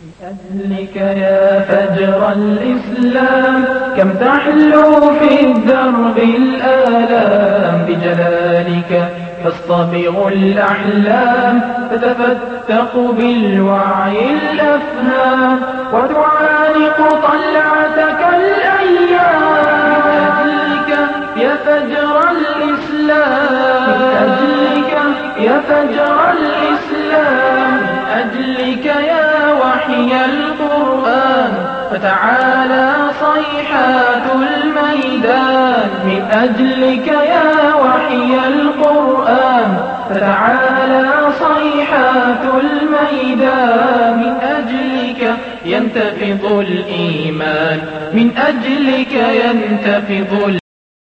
لأجلك يا فجر الإسلام كم تحلو في الدرب الآلام بجلالك تصطبغ الأحلام تتفتق بالوعي الأفهام وتعانق طلعتك الأيام من أجلك يا فجر الإسلام من أجلك يا فجر الإسلام من أجلك يا وحي القرآن فتعالى صيحات الميدان من أجلك يا وحي القرآن فتعالى صيحات الميدان من أجلك ينتفض الإيمان من أجلك ينتفض ال...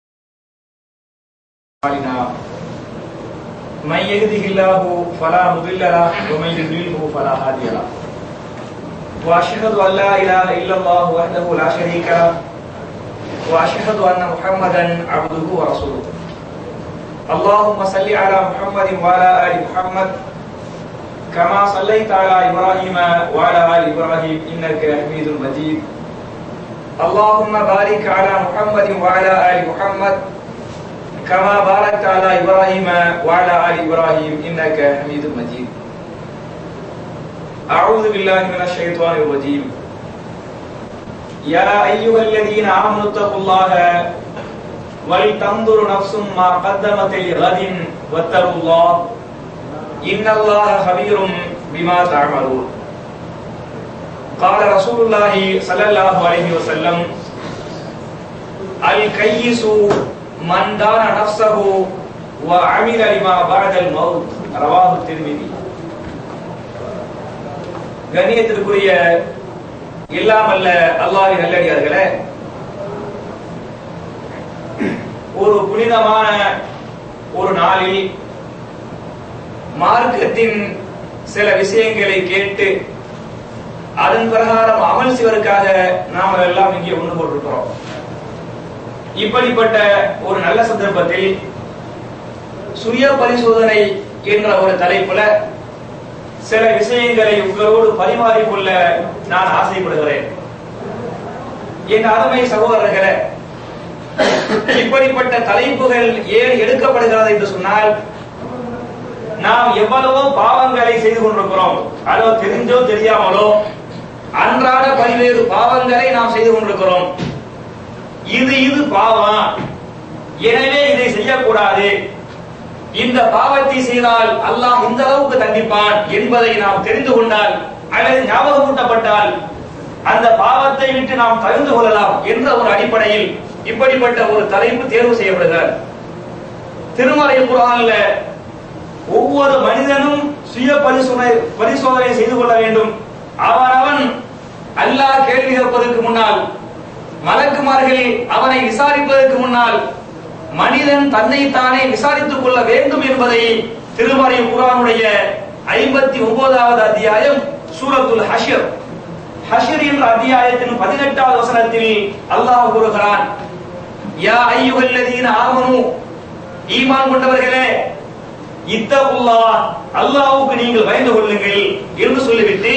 أعمالنا من يهده الله فلا مضل له ومن يضلله فلا هادي له واشهد ان لا اله الا الله وحده لا شريك له واشهد ان محمدا عبده ورسوله اللهم صل على محمد وعلى ال محمد كما صليت على ابراهيم وعلى ال ابراهيم انك حميد مجيد اللهم بارك على محمد وعلى ال محمد كما باركت على ابراهيم وعلى ال ابراهيم انك حميد مجيد اعوذ بالله من الشيطان الرجيم يا ايها الذين امنوا اتقوا الله ولتنظر نفس ما قدمت لغد واتقوا الله ان الله خبير بما تعملون قال رسول الله صلى الله عليه وسلم الكيس من دان نفسه وعمل لما بعد الموت رواه الترمذي கண்ணியத்திற்குரிய இல்லாமல்ல அல்லாஹ்வின் நல்லடியார்களே ஒரு புனிதமான ஒரு நாளில் மார்க்கத்தின் சில விஷயங்களை கேட்டு அதன் பிரகாரம் அமல் செய்வதற்காக நாம் எல்லாம் இங்கே ஒன்று போட்டிருக்கிறோம் இப்படிப்பட்ட ஒரு நல்ல சந்தர்ப்பத்தில் சுய பரிசோதனை என்ற ஒரு தலைப்புல சில விஷயங்களை உங்களோடு பரிமாறிக்கொள்ள நான் ஆசைப்படுகிறேன் என் அருமை சகோதரர்களே இப்படிப்பட்ட தலைப்புகள் ஏன் எடுக்கப்படுகிறது என்று சொன்னால் நாம் எவ்வளவோ பாவங்களை செய்து கொண்டிருக்கிறோம் அதோ தெரிஞ்சோ தெரியாமலோ அன்றாட பல்வேறு பாவங்களை நாம் செய்து கொண்டிருக்கிறோம் இது இது பாவம் எனவே இதை செய்யக்கூடாது இந்த பாவத்தை செய்தால் அல்லாஹ் இந்த அளவுக்கு தண்டிப்பான் என்பதை நாம் தெரிந்து கொண்டால் அல்லது ஞாபகமூட்டப்பட்டால் அந்த பாவத்தை விட்டு நாம் தகுந்து கொள்ளலாம் என்ற ஒரு அடிப்படையில் இப்படிப்பட்ட ஒரு தலைப்பு தேர்வு செய்யப்படுகிறார் திருமறை குரான்ல ஒவ்வொரு மனிதனும் சுய பரிசோதனை பரிசோதனை செய்து கொள்ள வேண்டும் அவனவன் அல்லாஹ் கேள்வி கேட்பதற்கு முன்னால் மலக்குமார்கள் அவனை விசாரிப்பதற்கு முன்னால் மனிதன் தன்னை தானே விசாரித்துக் கொள்ள வேண்டும் என்பதை திருமறை குரானுடைய ஐம்பத்தி ஒன்பதாவது அத்தியாயம் சூரத்துல் ஹஷர் ஹஷர் என்ற அத்தியாயத்தின் பதினெட்டாவது வசனத்தில் அல்லாஹ் கூறுகிறான் யா ஐயுகல்லதீன ஆமனு ஈமான் கொண்டவர்களே இத்தகுல்லா அல்லாஹ்வுக்கு நீங்கள் பயந்து கொள்ளுங்கள் என்று சொல்லிவிட்டு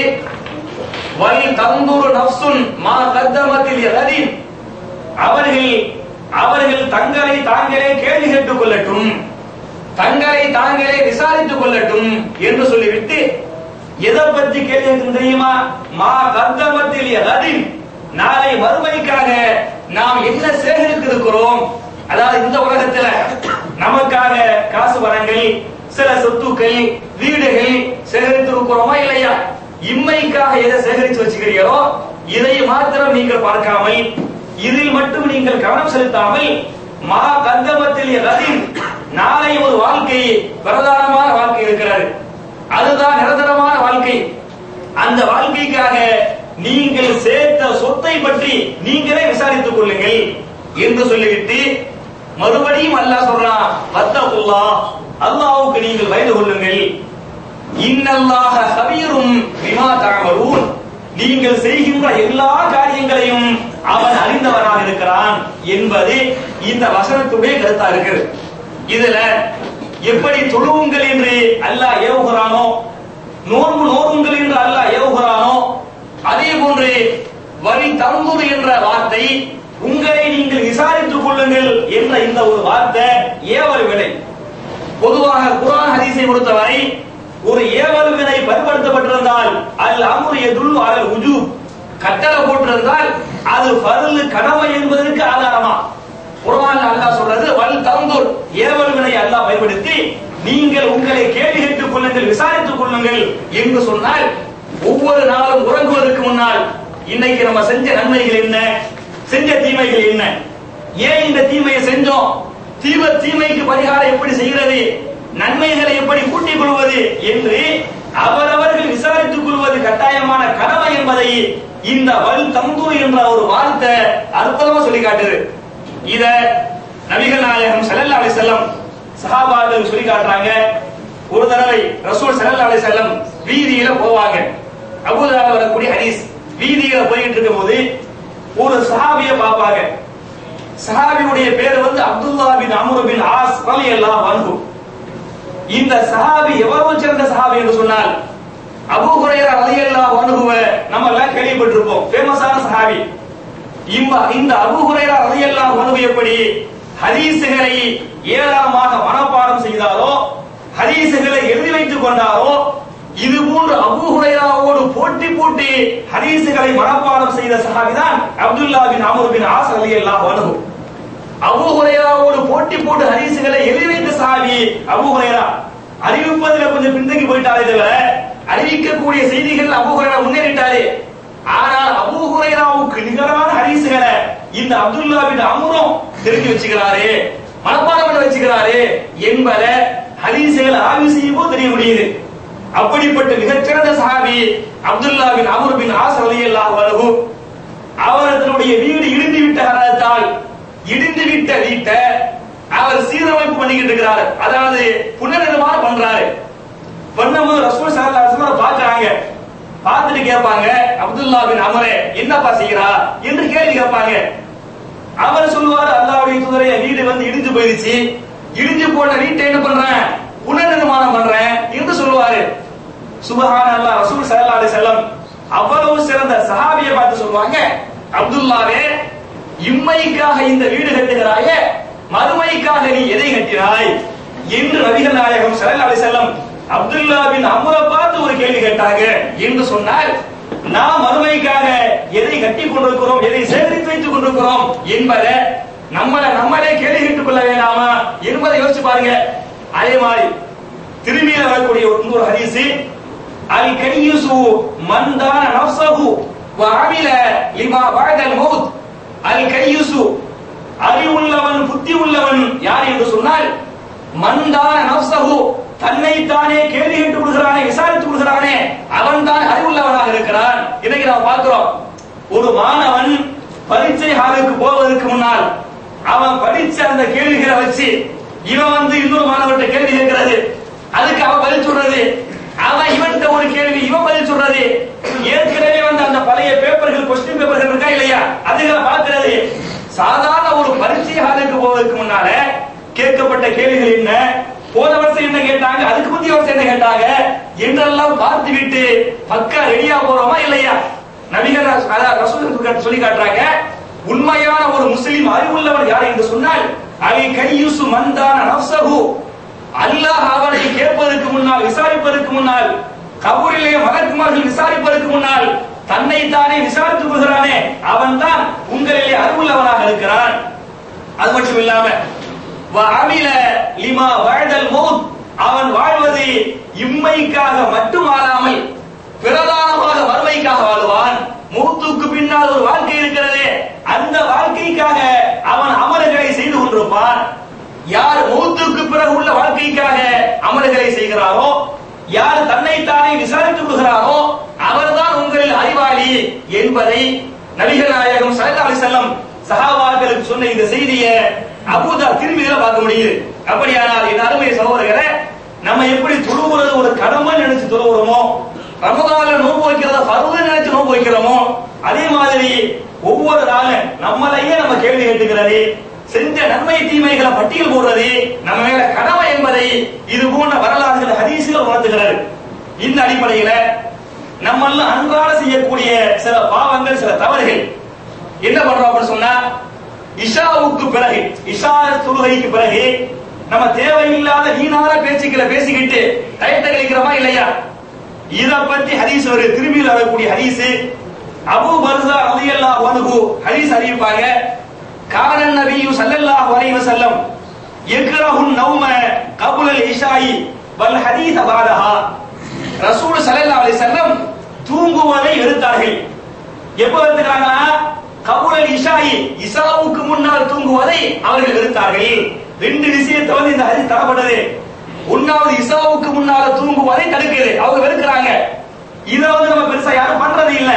வல் தந்துரு நஃப்சுன் மா கத்தமத்தில் யகதின் அவர்கள் அவர்கள் தங்களை தாங்களே கேள்வி கேட்டுக் கொள்ளட்டும் தங்களை தாங்களே விசாரித்துக் கொள்ளட்டும் என்று சொல்லிவிட்டு எதை பற்றி கேள்வி கேட்கும் தெரியுமா மா கத்தமத்தில் யகதின் நாளை மறுமைக்காக நாம் என்ன சேகரித்து இருக்கிறோம் அதாவது இந்த உலகத்துல நமக்காக காசு வரங்கள் சில சொத்துக்கள் வீடுகள் சேகரித்து இருக்கிறோமா இல்லையா இம்மைக்காக எதை சேகரித்து வச்சுக்கிறீங்களோ இதை மாத்திரம் நீங்கள் பார்க்காமல் இதில் மட்டும் நீங்கள் கவனம் செலுத்தாமல் மா கந்தமத்தில் எதின் நாளை ஒரு வாழ்க்கை பிரதானமான வாழ்க்கை இருக்கிறது அதுதான் நிரந்தரமான வாழ்க்கை அந்த வாழ்க்கைக்காக நீங்கள் சேர்த்த சொத்தை பற்றி நீங்களே விசாரித்துக் கொள்ளுங்கள் என்று சொல்லிவிட்டு மறுபடியும் அல்லாஹ் சொல்றான் வத்தகுல்லா அல்லாஹ்வுக்கு நீங்கள் பயந்து கொள்ளுங்கள் இன்னல்லாஹ ஹபீரும் பிமா தஅமலூன் நீங்கள் செய்கின்ற எல்லா காரியங்களையும் அவன் அறிந்தவனாக இருக்கிறான் என்பது இந்த வசனத்துடைய கருத்தா இருக்குது இதுல எப்படி தொழுவுங்கள் என்று அல்லாஹ் ஏவுகிறானோ நோன்பு நோருங்கள் என்று அல்லாஹ் ஏவுகிறானோ கொள்ளுங்கள் என்ற இந்த ஒரு வார்த்தை ஏவல் விலை பொதுவாக குர்ஆன் ஹதீஸை பொறுத்தவரை ஒரு ஏவல் வினை பயன்படுத்தப்பட்டிருந்தால் அல் அம்ரு எதுல் அலல் உஜூப் கட்டளை போட்டிருந்தால் அது ஃபர்லு கடமை என்பதற்கு ஆதாரமா குர்ஆன் அல்லாஹ் சொல்றது வல் தந்தூர் ஏவல் வினை அல்லாஹ் பயன்படுத்தி நீங்கள் உங்களை கேள்வி கேட்டுக் கொள்ளுங்கள் விசாரித்துக் கொள்ளுங்கள் என்று சொன்னால் ஒவ்வொரு நாளும் உறங்குவதற்கு முன்னால் இன்னைக்கு நம்ம செஞ்ச நன்மைகள் என்ன செஞ்ச தீமைகள் என்ன ஏன் இந்த தீமையை செஞ்சோம் தீவ தீமைக்கு பரிகாரம் எப்படி செய்கிறது நன்மைகளை எப்படி கூட்டிக் கொள்வது என்று அவரவர்கள் விசாரித்துக் கொள்வது கட்டாயமான கடமை என்பதை இந்த வல் தந்தூர் என்ற ஒரு வார்த்தை அற்புதமா சொல்லி காட்டுது இத நபிகள் நாயகம் ஸல்லல்லாஹு அலைஹி வஸல்லம் சஹாபாக்கள் சொல்லி காட்டுறாங்க ஒரு தடவை ரசூல் ஸல்லல்லாஹு அலைஹி வஸல்லம் வீதியில போவாங்க அபூதால வரக்கூடிய ஹதீஸ் வீதியில போயிட்டு இருக்கும்போது ஒரு சஹாபிய பார்ப்பாங்க சஹாபியுடைய பேர் வந்து அப்துல்லா பின் அம்ரு பின் ஆஸ் ரலியல்லாஹு அன்ஹு இந்த சஹாபி எவ்வளவு சிறந்த சஹாபி என்று சொன்னால் அபூ ஹுரைரா ரலியல்லாஹு அன்ஹுவை நம்ம எல்லாம் கேள்விப்பட்டிருப்போம் ஃபேமஸான சஹாபி இந்த இந்த அபூ ஹுரைரா ரலியல்லாஹு அன்ஹு எப்படி ஹதீஸுகளை ஏராளமாக மனப்பாடம் செய்தாரோ ஹதீஸுகளை எழுதி வைத்துக் கொண்டாரோ இது போன்று அபூ ஹுரைராவோடு போட்டி போட்டி ஹதீஸுகளை மனப்பாடம் செய்த சஹாபிதான் அப்துல்லா பின் அம்ரு பின் ஆஸ் ரலியல்லாஹு அன்ஹு அபூ ஹுரைராவோடு போட்டி போட்டு ஹதீஸுகளை எழுதி வைத்த சஹாபி அபூ ஹுரைரா அறிவிப்பதில் கொஞ்சம் பின்தங்கி போயிட்டாரே தவிர அறிவிக்கக்கூடிய செய்திகள் அபூ ஹுரைரா முன்னேறிட்டாரே ஆனால் அபூ ஹுரைராவுக்கு நிகரான ஹதீஸுகளை இந்த அப்துல்லா பின் அம்ரும் தெரிஞ்சு வச்சுக்கிறாரு மனப்பாடம் பண்ணி வச்சுக்கிறாரு என்பதை ஹதீஸுகளை ஆய்வு செய்யும் போது தெரிய முடியுது அப்படிப்பட்ட மிகச்சிறந்த சஹாபி Abdullah bin Amr bin As ரலியல்லாஹு அன்ஹு அவர்களுடைய வீடு இடிந்து விட்ட காரணத்தால் இடிந்து விட்ட வீட்டை அவர் சீரமைப்பு பண்ணிக்கிட்டு இருக்கிறாரு அதாவது புனர்நிர்மாணம் பண்றாரு பண்ணும்போது ரசூல் ஸல்லல்லாஹு அலைஹி வஸல்லம் பார்க்கறாங்க பார்த்துட்டு கேட்பாங்க அப்துல்லா பின் அமரே என்னப்பா செய்கிறா என்று கேள்வி கேட்பாங்க அவர் சொல்லுவாரு அல்லாஹ்வுடைய தூதரே வீடு வந்து இடிஞ்சு போயிருச்சு இடிஞ்சு போன வீட்டை என்ன பண்றேன் புனர்நிர்மாணம் பண்றேன் என்று சொல்லுவாரு சுபஹான் அல்லாஹ் ரசூல் ஸல்லல்லாஹு அலைஹி வஸல்லம் அவ்வளவு சிறந்த சஹாபியை பார்த்து சொல்லுவாங்க அப்துல்லாவே இம்மைக்காக இந்த வீடு கட்டுகிறாயே மறுமைக்காக நீ எதை கட்டினாய் என்று நபிகள் நாயகம் ஸல்லல்லாஹு அலைஹி வஸல்லம் அப்துல்லா பின் அம்ரை பார்த்து ஒரு கேள்வி கேட்டாங்க என்று சொன்னால் நாம் மறுமைக்காக எதை கட்டி கொண்டிருக்கிறோம் எதை சேகரித்து வைத்துக் கொண்டிருக்கிறோம் என்பதை நம்மளை நம்மளே கேள்வி கேட்டுக் கொள்ள வேண்டாமா என்பதை யோசிச்சு பாருங்க அதே மாதிரி திரும்பியில வரக்கூடிய ஒரு இன்னொரு ஹதீஸ் அல் கனியுசு மந்தான நஃப்ஸஹு வ அமில லிமா பஅதல் மௌத் அல் கனியுசு அறிவுள்ளவன் புத்தி உள்ளவன் யார் என்று சொன்னால் மந்தான நஃப்ஸஹு தன்னைத்தானே கேள்வி கேட்டு விடுகிறானே விசாரித்து விடுகிறானே அவன் தான் அறிவுள்ளவனாக இருக்கிறான் இன்னைக்கு நாம் பார்க்கிறோம் ஒரு மாணவன் பரீட்சை ஹாலுக்கு போவதற்கு முன்னால் அவன் படிச்ச அந்த கேள்விகளை வச்சு இவன் வந்து இன்னொரு மாணவர்கிட்ட கேள்வி கேட்கிறது அதுக்கு அவன் பதில் சொல்றது அவன் இவன்கிட்ட ஒரு கேள்வி இவன் பதில் சொல்றது ஏற்கனவே வந்து அந்த பழைய பேப்பர்கள் கொஸ்டின் பேப்பர்கள் இருக்கா இல்லையா அதுகளை பார்க்கிறது சாதாரண ஒரு பரீட்சை ஹாலுக்கு போவதற்கு முன்னால கேட்கப்பட்ட கேள்விகள் என்ன போன வருஷம் என்ன கேட்டாங்க அதுக்கு முந்தைய வருஷம் என்ன கேட்டாங்க என்றெல்லாம் பார்த்து விட்டு பக்கா ரெடியா போறோமா இல்லையா நபிகள் அதான் ரசூல் சொல்லி காட்டுறாங்க உண்மையான ஒரு முஸ்லிம் அறிவுள்ளவர் யார் என்று சொன்னால் அலி கையுசு மந்தான நஃப்ஸஹு அல்லாஹ் அவனை கேட்பதற்கு முன்னால் விசாரிப்பதற்கு முன்னால் கபூரிலே மலக்குமார்கள் விசாரிப்பதற்கு முன்னால் தன்னை தானே விசாரித்துக் கொள்கிறானே அவன் தான் உங்களிலே அறிவுள்ளவனாக இருக்கிறான் அது மட்டும் இல்லாம அமில லிமா வாழ்தல் மௌத் அவன் வாழ்வது இம்மைக்காக மட்டும் வாழாமல் பிரதானமாக வறுமைக்காக வாழ்வான் மூத்துக்கு பின்னால் ஒரு வாழ்க்கை இருக்கிறது அந்த வாழ்க்கைக்காக அவன் அமல்களை செய்து கொண்டிருப்பான் யார் மூத்துக்கு பிறகு உள்ள வாழ்க்கைக்காக அமல்களை செய்கிறாரோ யார் தன்னைத்தானே விசாரித்துக் கொள்கிறாரோ அவர்தான் உங்களில் அறிவாளி என்பதை நபிகள் நாயகம் ஸல்லல்லாஹு அலைஹி வஸல்லம் சஹாபாக்களுக்கு சொன்ன இந்த செய்தியை அபூதா திரும்பியில பார்க்க முடியுது அப்படியானால் என் அருமை சகோதரர்களே நம்ம எப்படி தொழுவுறது ஒரு கடமை நினைச்சு தொழுவுறோமோ ரமதான்ல நோன்பு வைக்கிறத பருவ நினைச்சு நோன்பு வைக்கிறோமோ அதே மாதிரி ஒவ்வொரு நாளும் நம்மளையே நம்ம கேள்வி கேட்டுக்கிறது செஞ்ச நன்மை தீமைகளை பட்டியல் போடுறது நம்ம மேல கடமை என்பதை இது போன்ற வரலாறுகள் ஹதீசுகள் உணர்த்துகிறது இந்த அடிப்படையில நம்ம எல்லாம் அன்றாட செய்யக்கூடிய சில பாவங்கள் சில தவறுகள் என்ன பண்றோம் அப்படின்னு சொன்னா இஷாவுக்கு பிறகு இஷா தொழுகைக்கு பிறகு நம்ம தேவையில்லாத வீணான பேச்சுக்களை பேசிக்கிட்டு டயத்தை கழிக்கிறோமா இல்லையா இத பத்தி ஹதீஸ் ஒரு திரும்பியில் வரக்கூடிய ஹதீஸ் அபூ பர்ஸா ரலியல்லாஹு அன்ஹு ஹதீஸ் அறிவிப்பாங்க கான நபியு ஸல்லல்லாஹு அலைஹி வஸல்லம் யக்ரஹு நௌம கபுல் அல் இஷாயி வல் ஹதீஸ் பாதஹா ரசூல் ஸல்லல்லாஹு அலைஹி வஸல்லம் தூங்குவதை வெறுத்தார்கள் எப்ப வெறுக்கிறாங்களா கபுல் இஷாயி இஷாவுக்கு முன்னால் தூங்குவதை அவர்கள் வெறுத்தார்கள் ரெண்டு விஷயத்தை வந்து இந்த ஹதீஸ் தரப்பட்டது ஒன்னாவது இசாவுக்கு முன்னால தூங்குவதை தடுக்குது அவங்க வெறுக்கிறாங்க இத வந்து நம்ம பெருசா யாரும் பண்றது இல்ல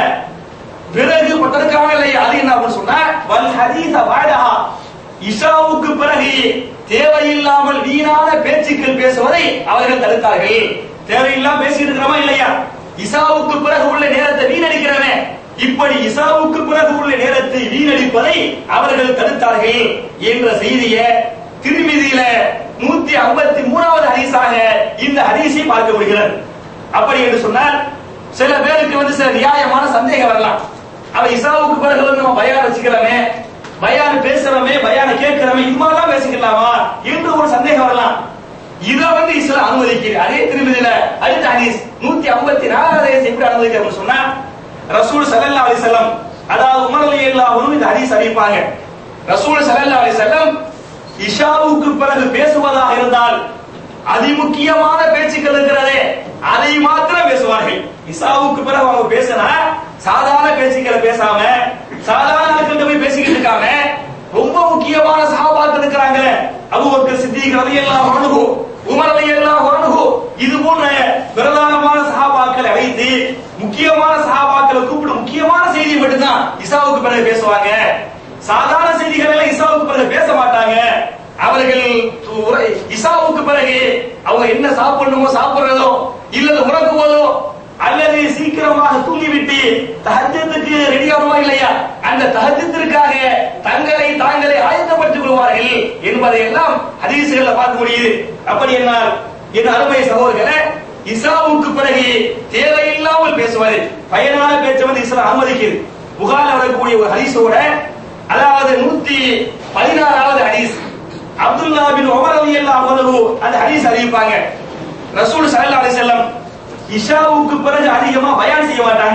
பிறகு தடுக்காம இல்லை அது என்ன அப்படின்னு சொன்னா வல் ஹதீஸ பாடஹா இஷாவுக்கு பிறகு தேவையில்லாமல் வீணான பேச்சுக்கள் பேசுவதை அவர்கள் தடுத்தார்கள் தேவையில்லாம பேசிட்டு இருக்கிறோமா இல்லையா இசாவுக்கு பிறகு உள்ள நேரத்தை வீணடிக்கிறவன் இப்படி இசாவுக்கு பிறகு உள்ள நேரத்தை வீணடிப்பதை அவர்கள் தடுத்தார்கள் என்ற செய்தியை திருமிதியில நூத்தி ஐம்பத்தி மூணாவது ஹதீஸாக இந்த ஹதீஸை பார்க்க முடிகிறது அப்படி என்று சொன்னால் சில பேருக்கு வந்து சில நியாயமான சந்தேகம் வரலாம் அவ இசாவுக்கு பிறகு வந்து நம்ம பயான் வச்சுக்கிறோமே பயான் பேசுறோமே பயான கேட்கிறோமே இது மாதிரிலாம் பேசிக்கலாமா என்று ஒரு சந்தேகம் வரலாம் இத வந்து இஸ்லாம் அனுமதிக்குது அதே திருமதியில அடுத்த ஹதீஸ் நூத்தி ஐம்பத்தி நாலாவது ஹதீஸ் எப்படி அனுமதிக்கிறோம்னு சொன்னா ரசூல் ஸல்லல்லாஹு அலைஹி வஸல்லம் அதாவது உமர் ரலியல்லாஹு அன்ஹு இந்த ஹதீஸ் அறிவிப்பாங்க ரசூல் ஸல்லல்லாஹு அலைஹி வஸல்லம் இஷாவுக்கு பிறகு பேசுவதாக இருந்தால் அதிமுக்கியமான பேச்சுக்கள் இருக்கிறதே அதை மாத்திரம் பேசுவார்கள் இசாவுக்கு பிறகு அவங்க பேசினா சாதாரண பேச்சுக்களை பேசாம சாதாரண ஆட்கள்கிட்ட போய் பேசிக்கிட்டு இருக்காம ரொம்ப முக்கியமான சகாபாக்கள் இருக்கிறாங்களே அபூபக்கர் சித்திக் ரலியல்லாஹு அன்ஹு உமர் ரலியல்லாஹு அன்ஹு இது போன்ற பிரதானமான சகாபாக்களை அழைத்து முக்கியமான சகாபாக்களை கூப்பிட்டு முக்கியமான செய்தி மட்டும்தான் இசாவுக்கு பிறகு பேசுவாங்க சாதாரண செய்திகள் எல்லாம் இசாவுக்கு பிறகு பேச மாட்டாங்க அவர்கள் உரை- இசாவுக்கு பிறகு அவங்க என்ன சாப்பிடணுமோ சாப்பிடுறதோ இல்லது உறங்குவதோ அல்லது சீக்கிரமாக தூங்கிவிட்டு தஹஜத்துக்கு ரெடி ஆகுமா இல்லையா அந்த தஹஜத்திற்காக தங்களை தாங்களே ஆயத்தப்படுத்திக் கொள்வார்கள் என்பதை எல்லாம் ஹதீசுகளை பார்க்க முடியுது அப்படி என்னால் என் அருமை சகோதரர்களே இசாவுக்கு பிறகு தேவையில்லாமல் பேசுவது பயனான பேச்சை வந்து இஸ்லாம் அனுமதிக்குது புகார்ல வரக்கூடிய ஒரு ஹதீஸோட அதாவது நூத்தி பதினாறாவது ஹதீஸ் அப்துல்லா பின் உமர் ரலியல்லாஹு அன்ஹு அந்த ஹதீஸ் அறிவிப்பாங்க ரசூல் ஸல்லல்லாஹு அலைஹி வஸல்லம் இஷாவுக்கு பிறகு அதிகமா பயான் செய்ய மாட்டாங்க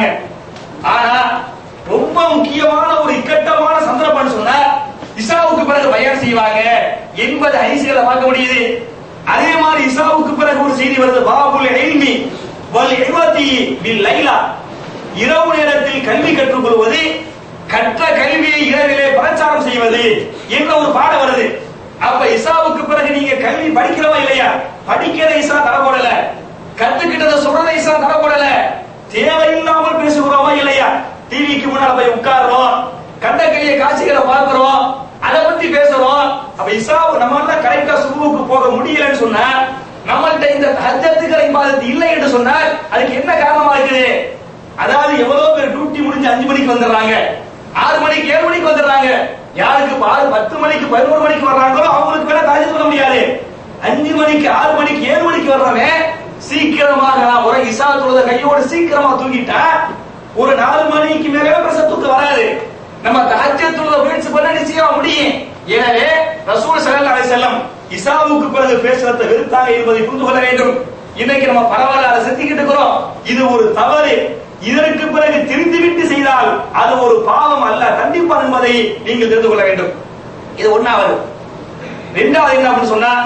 ஆனா ரொம்ப முக்கியமான ஒரு இக்கட்டமான சந்தர்ப்பம்னு சொன்னா இஷாவுக்கு பிறகு பயான் செய்வாங்க என்பது ஹதீஸ்களை பார்க்க முடியுது அதே மாதிரி இஷாவுக்கு பிறகு ஒரு செய்தி வருது பாபுல் இல்மி வல் இல்மதி பில் லைலா இரவு நேரத்தில் கல்வி கற்றுக்கொள்வது கற்ற கல்வியை இரவிலே பிரச்சாரம் செய்வது என்ற ஒரு பாடம் வருது அப்ப இசாவுக்கு பிறகு நீங்க கல்வி படிக்கிறவா இல்லையா படிக்கிற இசா தரப்படல கத்துக்கிட்டத சொல்றத இசா தரப்படல தேவையில்லாமல் பேசுகிறோமா இல்லையா டிவிக்கு முன்னால போய் உட்கார்றோம் கண்ட கலிய காட்சிகளை பார்க்கிறோம் அதை பத்தி பேசுறோம் அப்ப இசாவு நம்மளால கரெக்டா சுருவுக்கு போக முடியலன்னு சொன்னா நம்மள்ட்ட இந்த ஹஜ்ஜத்துக்கிற இபாதத்து இல்லை என்று சொன்னால் அதுக்கு என்ன காரணமா இருக்குது அதாவது எவ்வளவு பேர் டியூட்டி முடிஞ்சு அஞ்சு மணிக்கு வந்துடுறாங்க ஆறு மணிக்கு ஏழு மணிக்கு வந்துடுறாங்க யாருக்கு பாரு பத்து மணிக்கு பதினோரு மணிக்கு வர்றாங்களோ அவங்களுக்கு வேணா காலேஜ் பண்ண முடியாது அஞ்சு மணிக்கு ஆறு மணிக்கு ஏழு மணிக்கு வர்றவன் சீக்கிரமாக நான் ஒரு இசா தொழுத கையோட சீக்கிரமா தூங்கிட்டா ஒரு நாலு மணிக்கு மேலே பிரச தூக்கம் வராது நம்ம தஹஜ்ஜத் தொழுத முயற்சி பண்ண நிச்சயமா முடியும் எனவே ரசூல் ஸல்லல்லாஹு அலைஹி வஸல்லம் இசாவுக்கு பிறகு பேசுறதை வெறுத்தாங்க என்பதை புரிந்து கொள்ள வேண்டும் இன்னைக்கு நம்ம பரவாயில்ல அதை செஞ்சுக்கிட்டு இருக்கிறோம் இது ஒரு தவறு இதற்கு பிறகு திருந்திவிட்டு செய்தால் அது ஒரு பாவம் அல்ல கண்டிப்பான் என்பதை நீங்கள் தெரிந்து கொள்ள வேண்டும் இது ஒண்ணாவது ரெண்டாவது என்ன அப்படின்னு சொன்னா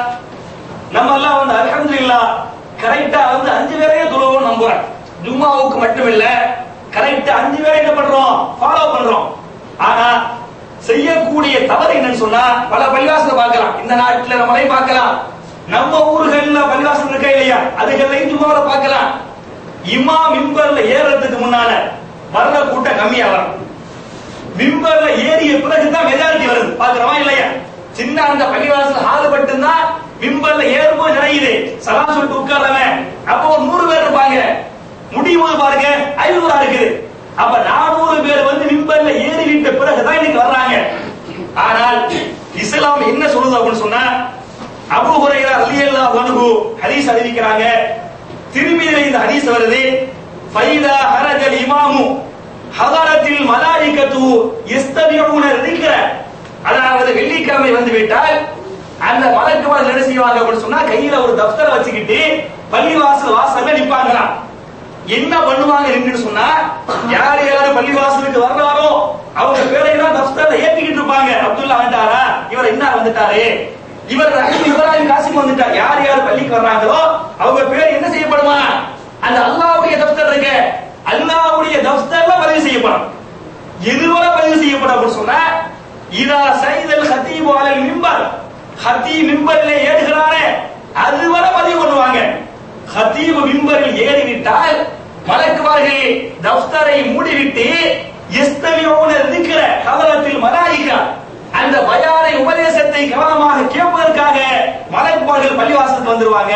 நம்ம எல்லாம் வந்து அல்ஹம்துலில்லாஹ் கரெக்டா வந்து அஞ்சு பேரையே தொழுவோம் நம்புறோம் ஜும்மாவுக்கு மட்டும் இல்ல கரெக்டா அஞ்சு பேரை என்ன பண்றோம் ஃபாலோ பண்றோம் ஆனா செய்யக்கூடிய தவறு என்னன்னு சொன்னா பல பள்ளிவாசலை பார்க்கலாம் இந்த நாட்டுல நம்மளே பார்க்கலாம் நம்ம ஊர்கள்ல பள்ளிவாசல் இருக்கா இல்லையா அதுகள்லையும் ஜும்மாவில பார்க்கலாம் இம்மா மிம்பர்ல ஏறதுக்கு முன்னால வர்ற கூட்டம் கம்மியா வரும் மிம்பர்ல ஏறிய பிறகுதான் மெஜாரிட்டி வருது பாக்குறோமா இல்லையா சின்ன அந்த பள்ளிவாசல் ஹால் மட்டும்தான் மிம்பர்ல ஏறும்போது நிறையுது சலாம் சொல்லிட்டு உட்கார்றவன் அப்போ ஒரு நூறு பேர் இருப்பாங்க முடியும் போது பாருங்க ஐநூறா இருக்குது அப்ப நானூறு பேர் வந்து மிம்பர்ல ஏறி விட்ட பிறகுதான் இன்னைக்கு வர்றாங்க ஆனால் இஸ்லாம் என்ன சொல்லுது அப்படின்னு சொன்னா அபு ஹுரைரா ரலியல்லாஹு அன்ஹு ஹதீஸ் அறிவிக்கிறாங்க திரும்பியில இந்த ஹதீஸ் வருது ஃபைதா ஹரஜல் இமாமு ஹதரத்தில் மலாயிகத்து யஸ்தபிஊன ذிக்ர அதாவது வெள்ளிக்கிழமை வந்து விட்டால் அந்த மலக்குமார் என்ன செய்வாங்க அப்படின்னு சொன்னா கையில ஒரு தப்தரை வச்சுக்கிட்டு பள்ளிவாசல் வாசல்ல நிப்பாங்களாம் என்ன பண்ணுவாங்க என்று சொன்னா யார் யார் பள்ளிவாசலுக்கு வர்றாரோ அவங்க பேரை எல்லாம் தப்தர்ல ஏத்திக்கிட்டு இருப்பாங்க அப்துல்லா வந்துட்டாரா இவர் என்ன வந்துட்டாரு இவர் ரஹீம் இப்ராஹிம் காசிம் வந்துட்டார் யார் யார் பள்ளிக்கு வர்றாங்களோ அவங்க பேர் என்ன செய்யப்படுமா அந்த அல்லாஹ்வுடைய தப்தர் இருக்கு அல்லாஹ்வுடைய தப்தர்ல பதிவு செய்யப்படும் எதுவரை பதிவு செய்யப்படும் அப்படின்னு சொன்னா இதா சைதல் ஹத்தீபு அலல் மிம்பர் ஹத்தீ மிம்பரிலே ஏறுகிறாரே அதுவரை பதிவு பண்ணுவாங்க ஹத்தீபு மிம்பரில் ஏறிவிட்டால் மலக்குமார்கள் தப்தரை மூடிவிட்டு எஸ்தமியோன இருக்கிற கவலத்தில் மலாயிகா அந்த பயானை உபதேசத்தை கவனமாக கேட்பதற்காக மலக்குமார்கள் பள்ளிவாசலுக்கு வந்துருவாங்க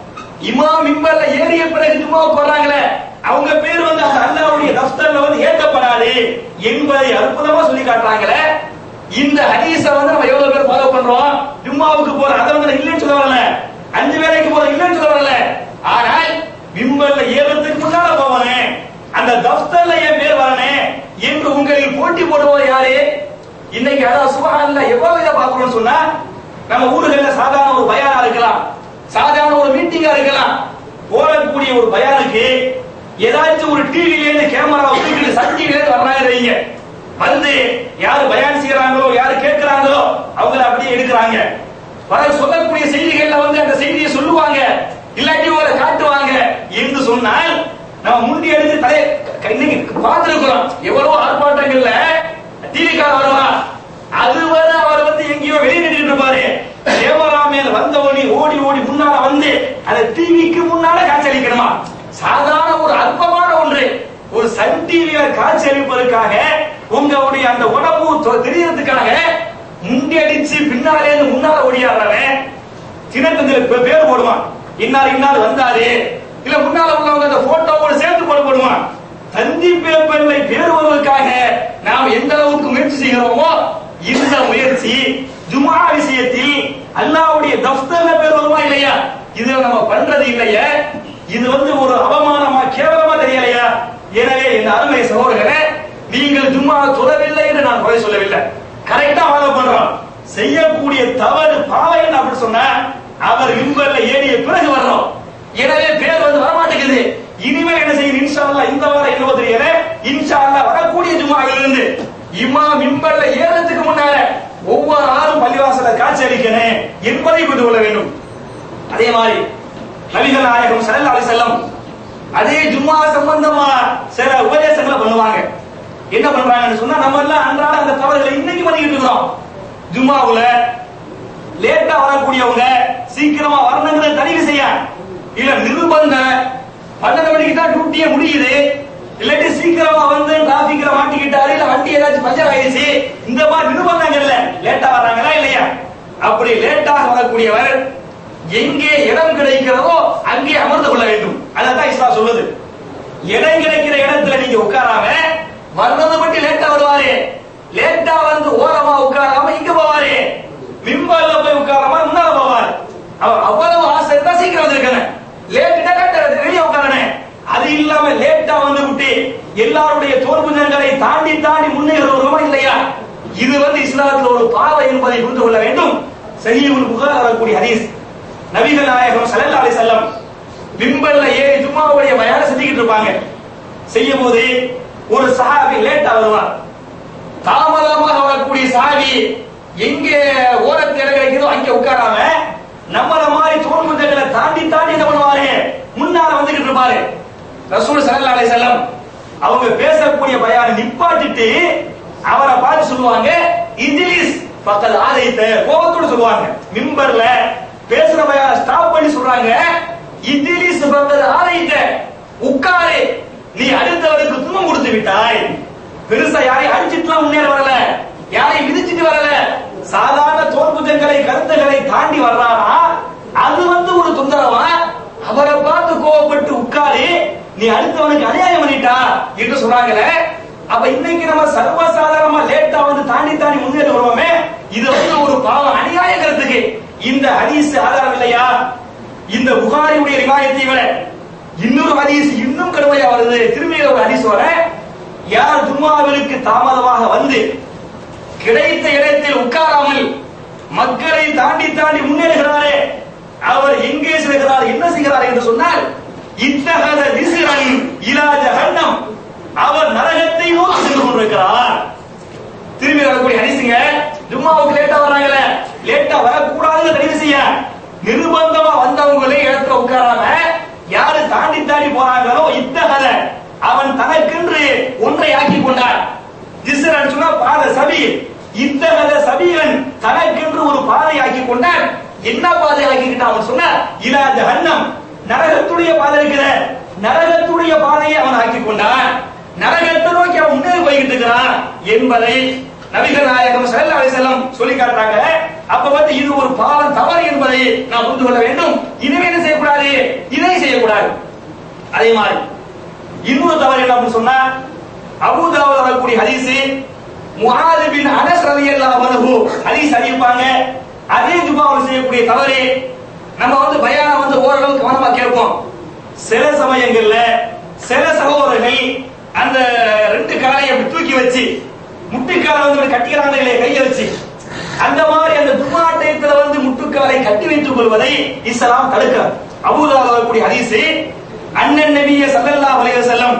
இமாம் மிம்பர்ல ஏறிய பிறகு ஜும்மாவுக்கு வர்றாங்களே அவங்க பேர் வந்து அந்த அல்லாஹ்வுடைய தஃப்தர்ல வந்து ஏற்கப்படாது என்பதை அற்புதமா சொல்லி காட்டுறாங்களே இந்த ஹதீஸ வந்து நம்ம எவ்வளவு பேர் ஃபாலோ பண்றோம் ஜும்மாவுக்கு போற அதை வந்து நான் இல்லைன்னு சொல்ல வரல அஞ்சு வேலைக்கு போற இல்லைன்னு சொல்ல வரல ஆனால் மிம்பர்ல ஏறதுக்கு முன்னால போவனே அந்த தஃப்தர்ல என் பேர் வரனே என்று உங்களில் போட்டி போடுவோர் யாரு இன்னைக்கு அதான் சுபஹான்ல எவ்வளவு இதை பார்க்கணும்னு சொன்னா நம்ம ஊர்கள்ல சாதாரண ஒரு பயானா இருக்கலாம் சாதாரண ஒரு மீட்டிங்கா இருக்கலாம் போடக்கூடிய ஒரு பயானுக்கு ஏதாச்சும் ஒரு டிவில இருந்து கேமரா தூக்கிட்டு சன் டிவில இருந்து வர்றாங்க வைங்க வந்து யாரு பயான் செய்யறாங்களோ யாரு கேட்கிறாங்களோ அவங்கள அப்படியே எடுக்கிறாங்க வர சொல்லக்கூடிய செய்திகள்ல வந்து அந்த செய்தியை சொல்லுவாங்க இல்லாட்டி ஒரு காட்டுவாங்க என்று சொன்னால் நம்ம முண்டி எடுத்து தலை இன்னைக்கு பார்த்திருக்கிறோம் எவ்வளவு ஆர்ப்பாட்டங்கள்ல டிவிக்கார வருவான் அதுவரை அவர் வந்து எங்கேயோ வெளியே நின்றுட்டு இருப்பாரு கேமரா மேல வந்த ஓடி ஓடி ஓடி முன்னால வந்து அந்த டிவிக்கு முன்னால காட்சியளிக்கணுமா சாதாரண ஒரு அற்பமான ஒன்று ஒரு சன் டிவியில காட்சியளிப்பதற்காக உங்களுடைய அந்த உடம்பு தொ- தெரியறதுக்காக முண்டி அடிச்சு பின்னாலே இருந்து முன்னால ஓடியாடுறவன் தினத்தந்தில பேர் போடுவான் இன்னார் இன்னார் வந்தாரு இல்ல முன்னால உள்ளவங்க அந்த போட்டோவோட சேர்த்து போட போடுவான் தந்தி பேப்பர்ல பேர் வருவதற்காக நாம் எந்த அளவுக்கு முயற்சி செய்கிறோமோ இந்த முயற்சி ஜுமா விஷயத்தில் அல்லாஹ்வுடைய தஃப்தர்ல பேர் வருமா இல்லையா இதுல நம்ம பண்றது இல்லையா இது வந்து ஒரு அவமானமா கேவலமா தெரியலையா எனவே இந்த அருமை சகோதரர்களே நீங்கள் ஜும்மா தொழவில்லை என்று நான் குறை சொல்லவில்லை கரெக்டா ஃபாலோ பண்றோம் செய்யக்கூடிய தவறு பாவை என்ன அப்படி சொன்னா அவர் விம்பர்ல ஏறிய பிறகு வர்றோம் எனவே பேர் வந்து வரமாட்டேங்குது இனிமேல் என்ன செய்யும் இன்ஷா அல்லாஹ் இந்த வாரம் என்ன தெரியல இன்ஷா அல்லாஹ் வரக்கூடிய ஜும்மாவில் இருந்து இம்மா மிம்பர்ல ஏறதுக்கு முன்னால ஒவ்வொரு ஆளும் பள்ளிவாசல காட்சி அளிக்கணும் என்பதை புரிந்து கொள்ள வேண்டும் அதே மாதிரி நபிகள் நாயகம் ஸல்லல்லாஹு அலைஹி வஸல்லம் அதே ஜும்மா சம்பந்தமா சில உபதேசங்களை பண்ணுவாங்க என்ன பண்றாங்கன்னு சொன்னா நம்ம எல்லாம் அன்றாட அந்த தவறுகளை இன்னைக்கு பண்ணிக்கிட்டு இருக்கிறோம் ஜும்மாவுல லேட்டா வரக்கூடியவங்க சீக்கிரமா வரணுங்கிற தனி விஷயம் இல்ல நிர்பந்தம் பன்னெண்டு மணிக்கு தான் டியூட்டியே முடியுது இல்லாட்டி சீக்கிரமா வந்து டிராபிக்ல மாட்டிக்கிட்டாரு இல்ல வண்டி ஏதாச்சும் பஞ்சர் ஆயிடுச்சு இந்த மாதிரி நிர்பந்தங்கள்ல லேட்டா வர்றாங்களா இல்லையா அப்படி லேட்டாக வரக்கூடியவர் எங்கே இடம் கிடைக்கிறதோ அங்கே அமர்ந்து கொள்ள வேண்டும் அதான் இஸ்லாம் சொல்லுது இடம் கிடைக்கிற இடத்துல நீங்க உட்காராம வர்றது மட்டும் லேட்டா வருவாரு லேட்டா வந்து ஓரமா உட்காராம இங்க போவாரு மிம்பர்ல போய் உட்காராம முன்னால போவார் அவர் அவ்வளவு ஆசை இருந்தா சீக்கிரம் வந்திருக்கணும் லேட்டா கட்ட வெளியே உட்காரணும் அது இல்லாம லேட்டா வந்து விட்டு எல்லாருடைய தோல்புஜங்களை தாண்டி தாண்டி முன்னேறுவோமா இல்லையா இது வந்து இஸ்லாத்துல ஒரு பாவை என்பதை புரிந்து கொள்ள வேண்டும் சஹீஹுல் புகார் வரக்கூடிய ஹதீஸ் நபிகள் நாயகம் ஸல்லல்லாஹு அலைஹி வஸல்லம் மிம்பர்ல ஏறி ஜும்மாவுடைய பயான செஞ்சுக்கிட்டு இருப்பாங்க செய்யும் போது ஒரு சஹாபி லேட்டா வருவார் தாமதமாக வரக்கூடிய சஹாபி எங்கே ஓரத்து இடம் கிடைக்குதோ அங்கே உட்காராம நம்மள மாதிரி தோல்முதங்களை தாண்டி தாண்டி என்ன பண்ணுவாரு முன்னால வந்துகிட்டு இருப்பாரு ரசூல் ஸல்லல்லாஹு அலைஹி வஸல்லம் அவங்க பேசக்கூடிய பயான நிப்பாட்டிட்டு அவரை பார்த்து சொல்லுவாங்க இஜ்லிஸ் பக்கல் ஆதைத்த கோபத்தோடு சொல்லுவாங்க மிம்பர்ல பேசுற பயான ஸ்டாப் பண்ணி சொல்றாங்க இஜ்லிஸ் பக்கல் ஆதைத்த உட்காரு நீ அடுத்தவருக்கு துன்பம் கொடுத்து விட்டாய் பெருசா யாரையும் அடிச்சிட்டுலாம் முன்னேற வரல யாரையும் மிதிச்சிட்டு வரல சாதாரண தோல்புஜங்களை கருத்துக்களை தாண்டி வர்றாரா அது வந்து ஒரு தொந்தரவா அவரை பார்த்து கோவப்பட்டு உட்காரு நீ அடுத்தவனுக்கு அநியாயம் பண்ணிட்டா என்று சொல்றாங்களே அப்ப இன்னைக்கு நம்ம சர்வசாதாரணமா லேட்டா வந்து தாண்டி தாண்டி முன்னேறி வருவோமே இது வந்து ஒரு பாவம் அநியாயங்கிறதுக்கு இந்த ஹதீஸ் ஆதாரம் இல்லையா இந்த புகாரியுடைய ரிவாயத்தை விட இன்னொரு ஹதீஸ் இன்னும் கடுமையா வருது திரும்பிய ஒரு ஹதீஸ் வர யார் ஜும்மாவிற்கு தாமதமாக வந்து கிடைத்த இடத்தில் உட்காராமல் மக்களை தாண்டி தாண்டி முன்னேறுகிறாரே அவர் எங்கே செல்கிறார் என்ன செய்கிறார் என்று சொன்னால் இத்தகத விசிறன் இலா ஜஹன்னம் அவர் நரகத்தை நோக்கி சென்று கொண்டிருக்கிறார் திரும்பி வரக்கூடிய ஹரிசுங்க ஜும்மாவுக்கு லேட்டா வராங்கல்ல லேட்டா வரக்கூடாதுன்னு தெரிவு செய்ய நிர்பந்தமா வந்தவங்களே இடத்துல உட்காராம யாரு தாண்டி தாண்டி போறாங்களோ இத்தகத அவன் தனக்கென்று ஒன்றை ஆக்கி கொண்டான் ஜிஸ்ரன் சொன்னா பாத சபி இத்தகத சபியன் தனக்கென்று ஒரு பாதை ஆக்கி கொண்டான் என்ன பாதை ஆக்கிக்கிட்டான் அவன் சொன்ன இலா ஜஹன்னம் நரகத்துடைய பாதை இருக்கிற நரகத்துடைய பாதையை அவன் ஆக்கி கொண்டான் நரகத்தை நோக்கி அவன் முன்னேறி போய்கிட்டு இருக்கிறான் என்பதை நபிகள் நாயகம் ஸல்லல்லாஹு அலைஹி வஸல்லம் சொல்லி காட்டுறாங்க அப்ப வந்து இது ஒரு பாவம் தவறு என்பதை நாம் புரிந்து கொள்ள வேண்டும் இனிமே என்ன செய்யக்கூடாது இதை செய்யக்கூடாது அதே மாதிரி இன்னொரு தவறு என்ன அப்படின்னு சொன்னா அபூதாவுல வரக்கூடிய ஹதீஸ் முஆது பின் அனஸ் ரலியல்லாஹு அன்ஹு ஹதீஸ் அறிவிப்பாங்க அதே ஜுமாவில் செய்யக்கூடிய தவறு நம்ம வந்து பயானம் வந்து ஓரளவு கவனமா கேட்போம் சில சமயங்கள்ல சில சகோதரர்கள் அந்த ரெண்டு காலையை அப்படி தூக்கி வச்சு முட்டுக்காலை வந்து இப்படி கட்டிக்கிறாங்க இல்லையா கையை வச்சு அந்த மாதிரி அந்த ஜும்மா டயத்துல வந்து முட்டுக்காலை கட்டி வைத்துக் கொள்வதை இஸ்லாம் தடுக்கிறார் அபூதாவுல வரக்கூடிய ஹதீஸ் அண்ணன் நபிய ஸல்லல்லாஹு அலைஹி வஸல்லம்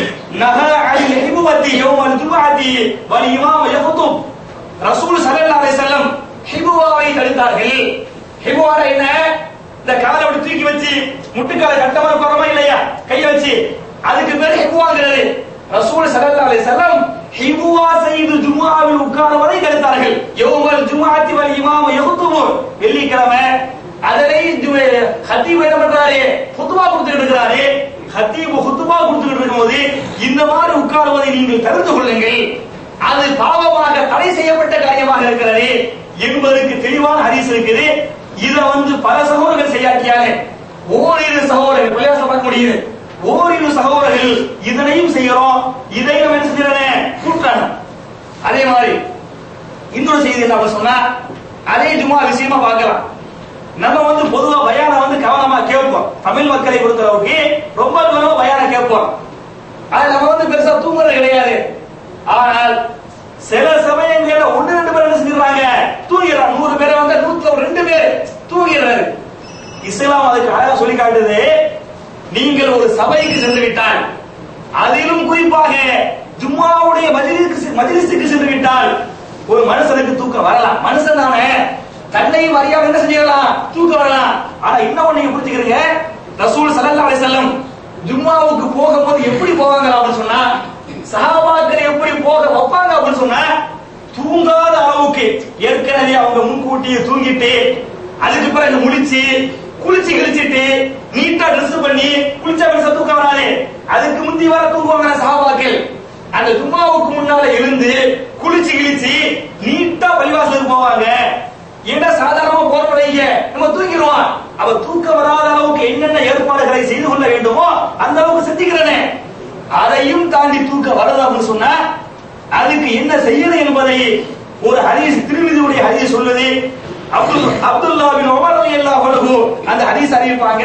நஹா அனில் ஹிபுவத்தி யௌமல் ஜும்ஆத்தி வல் இமாம் யஃதுப் ரசூல் ஸல்லல்லாஹு அலைஹி வஸல்லம் ஹிபுவாவை தடுத்தார்கள் ஹிபுவால என்ன இந்த காலை அப்படி தூக்கி வச்சு முட்டுக்காலை கட்டமா போறோமா இல்லையா கைய வச்சு அதுக்கு பேரு ஹிபுவாங்கிறது ரசூல் ஸல்லல்லாஹு அலைஹி வஸல்லம் ஹிபுவா செய்து ஜும்ஆவில் உட்காருவதை தடுத்தார்கள் யௌமல் ஜும்ஆத்தி வல் இமாம் யஃதுப் வெள்ளிக்கிழமை அதனை ஹத்தீப் என்ன பண்றாரு குத்துபா கொடுத்துட்டு இருக்கிறாரு ஹத்தீப் குத்துபா கொடுத்துட்டு இருக்கும்போது இந்த மாதிரி உட்காருவதை நீங்கள் தெரிந்து கொள்ளுங்கள் அது பாவமாக தடை செய்யப்பட்ட காரியமாக இருக்கிறது என்பதற்கு தெளிவான ஹரிஸ் இருக்குது இத வந்து பல சகோதரர்கள் செய்யாட்டியாலே ஓரிரு சகோதரர்கள் பிள்ளையாச பார்க்க முடியுது ஓரிரு சகோதரர்கள் இதனையும் செய்கிறோம் இதையும் என்ன செஞ்சிடறேன் கூட்டுறாங்க அதே மாதிரி இன்னொரு செய்தி என்ன அப்படின்னு சொன்னா அதே ஜும்மா விஷயமா பார்க்கலாம் நம்ம வந்து பொதுவா பயானம் வந்து கவனமா கேட்போம் தமிழ் மக்களை பொறுத்தளவுக்கு ரொம்ப கவனமா பயானம் கேட்போம் அது நம்ம வந்து பெருசா தூங்குறது கிடையாது ஆனால் சில சமயங்கள்ல ஒண்ணு ரெண்டு பேர் என்ன செஞ்சிடறாங்க தூங்கிடுறாங்க நூறு பேரை வந்து நூத்துல ஒரு ரெண்டு பேர் தூங்கிடுறாரு இஸ்லாம் அதுக்கு அழகா சொல்லி காட்டுது நீங்கள் ஒரு சபைக்கு சென்று விட்டால் அதிலும் குறிப்பாக ஜும்மாவுடைய மஜிலிஸுக்கு மஜிலிஸுக்கு சென்று விட்டால் ஒரு மனுஷனுக்கு தூக்கம் வரலாம் மனுஷன் தானே தன்னையும் அறியாம என்ன செஞ்சிடலாம் தூக்கம் வரலாம் ஆனா இன்னும் நீங்க புரிஞ்சுக்கிறீங்க ரசூல் ஸல்லல்லாஹு அலைஹி வஸல்லம் ஜும்மாவுக்கு போகும்போது எப்படி போவாங்க அப்படின்னு சொன்னா சஹாபாக்கள் எப்படி போக வைப்பாங்க அப்படின்னு சொன்னா தூங்காத அளவுக்கு ஏற்கனவே அவங்க முன்கூட்டியே தூங்கிட்டு அதுக்கு பிறகு முழிச்சு குளிச்சு கிழிச்சிட்டு நீட்டா ட்ரெஸ் பண்ணி குளிச்சா பெருசா தூக்கம் வராது அதுக்கு முந்தி வர தூங்குவாங்க சஹாபாக்கள் அந்த ஜும்மாவுக்கு முன்னால எழுந்து குளிச்சு கிழிச்சு நீட்டா பள்ளிவாசலுக்கு போவாங்க ஏன்னா சாதாரணமா போற வைங்க நம்ம தூங்கிடுவோம் அவ தூக்கம் வராத அளவுக்கு என்னென்ன ஏற்பாடுகளை செய்து கொள்ள வேண்டுமோ அந்த அளவுக்கு செஞ்சுக்கிறேனே அதையும் தாண்டி தூக்கம் வருது அப்படின்னு சொன்னா அதுக்கு என்ன செய்யணும் என்பதை ஒரு ஹதீஸ் திருமிதியுடைய ஹதீஸ் சொல்லுது அப்துல் அப்துல்லா பின் உமர் ரலியல்லாஹு அன்ஹு அந்த ஹதீஸ் அறிவிப்பாங்க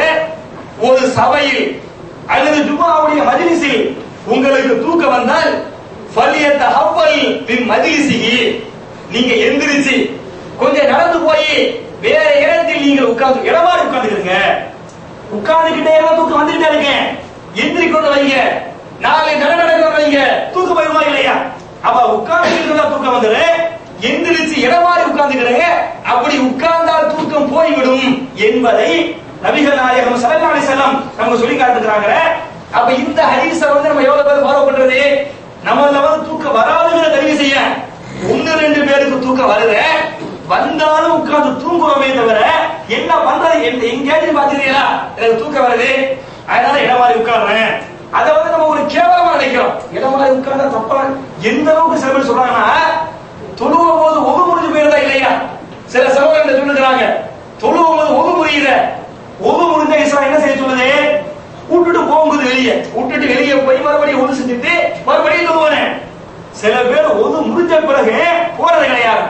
ஒரு சபையில் அல்லது ஜும்ஆவுடைய மஜ்லிஸில் உங்களுக்கு தூக்கம் வந்தால் ஃபலியத்த ஹப்பல் பின் மஜ்லிஸிஹி நீங்க எந்திரிச்சு கொஞ்சம் நடந்து போய் வேற இடத்தில் நீங்கள் உட்கார்ந்து இடமாறு உட்கார்ந்துக்கிறீங்க உட்கார்ந்துகிட்டே தூக்கம் வந்துகிட்டே இருக்கு எந்திரிக்கொண்டு வைங்க நாளை நட நடக்க வைங்க தூக்கம் வருமா இல்லையா அப்ப உட்கார்ந்து தூக்கம் வந்துரு எந்திரிச்சு இடமாறி உட்கார்ந்துக்கிறீங்க அப்படி உட்கார்ந்தால் தூக்கம் போய்விடும் என்பதை நபிகள் நாயகம் ஸல்லல்லாஹு அலைஹி வஸல்லம் நமக்கு சொல்லி காட்டுகிறாங்க அப்ப இந்த ஹதீஸ வந்து நம்ம எவ்வளவு பேர் ஃபாலோ பண்றது நம்மள வந்து தூக்கம் வராதுங்கிற தெரிவு செய்ய ஒன்னு ரெண்டு பேருக்கு தூக்கம் வருது வந்தாலும் உட்கார்ந்து தூங்குறோமே தவிர என்ன பண்றது எங்க- எங்கேயாச்சும் பாத்துறீங்களா எனக்கு தூக்கம் வருது அதனால இடம் மாதிரி உட்கார்றேன் அதை வந்து நம்ம ஒரு கேவலமா நினைக்கிறோம் இடம் மாதிரி உட்கார்ந்தா தப்பா எந்த அளவுக்கு சில பேர் சொல்றாங்கன்னா தொழுவும் போது ஒது முடிஞ்சு போயிருந்தா இல்லையா சில சகோதரர்கள் சொல்லுகிறாங்க தொழுவும் போது ஒது முடியுத ஒது முடிஞ்ச இஸ்லாம் என்ன செய்ய சொல்லுது விட்டுட்டு போகும்போது வெளியே விட்டுட்டு வெளியே போய் மறுபடியும் ஒது செஞ்சுட்டு மறுபடியும் தொழுவானே சில பேர் ஒது முடிஞ்ச பிறகு போறது கிடையாது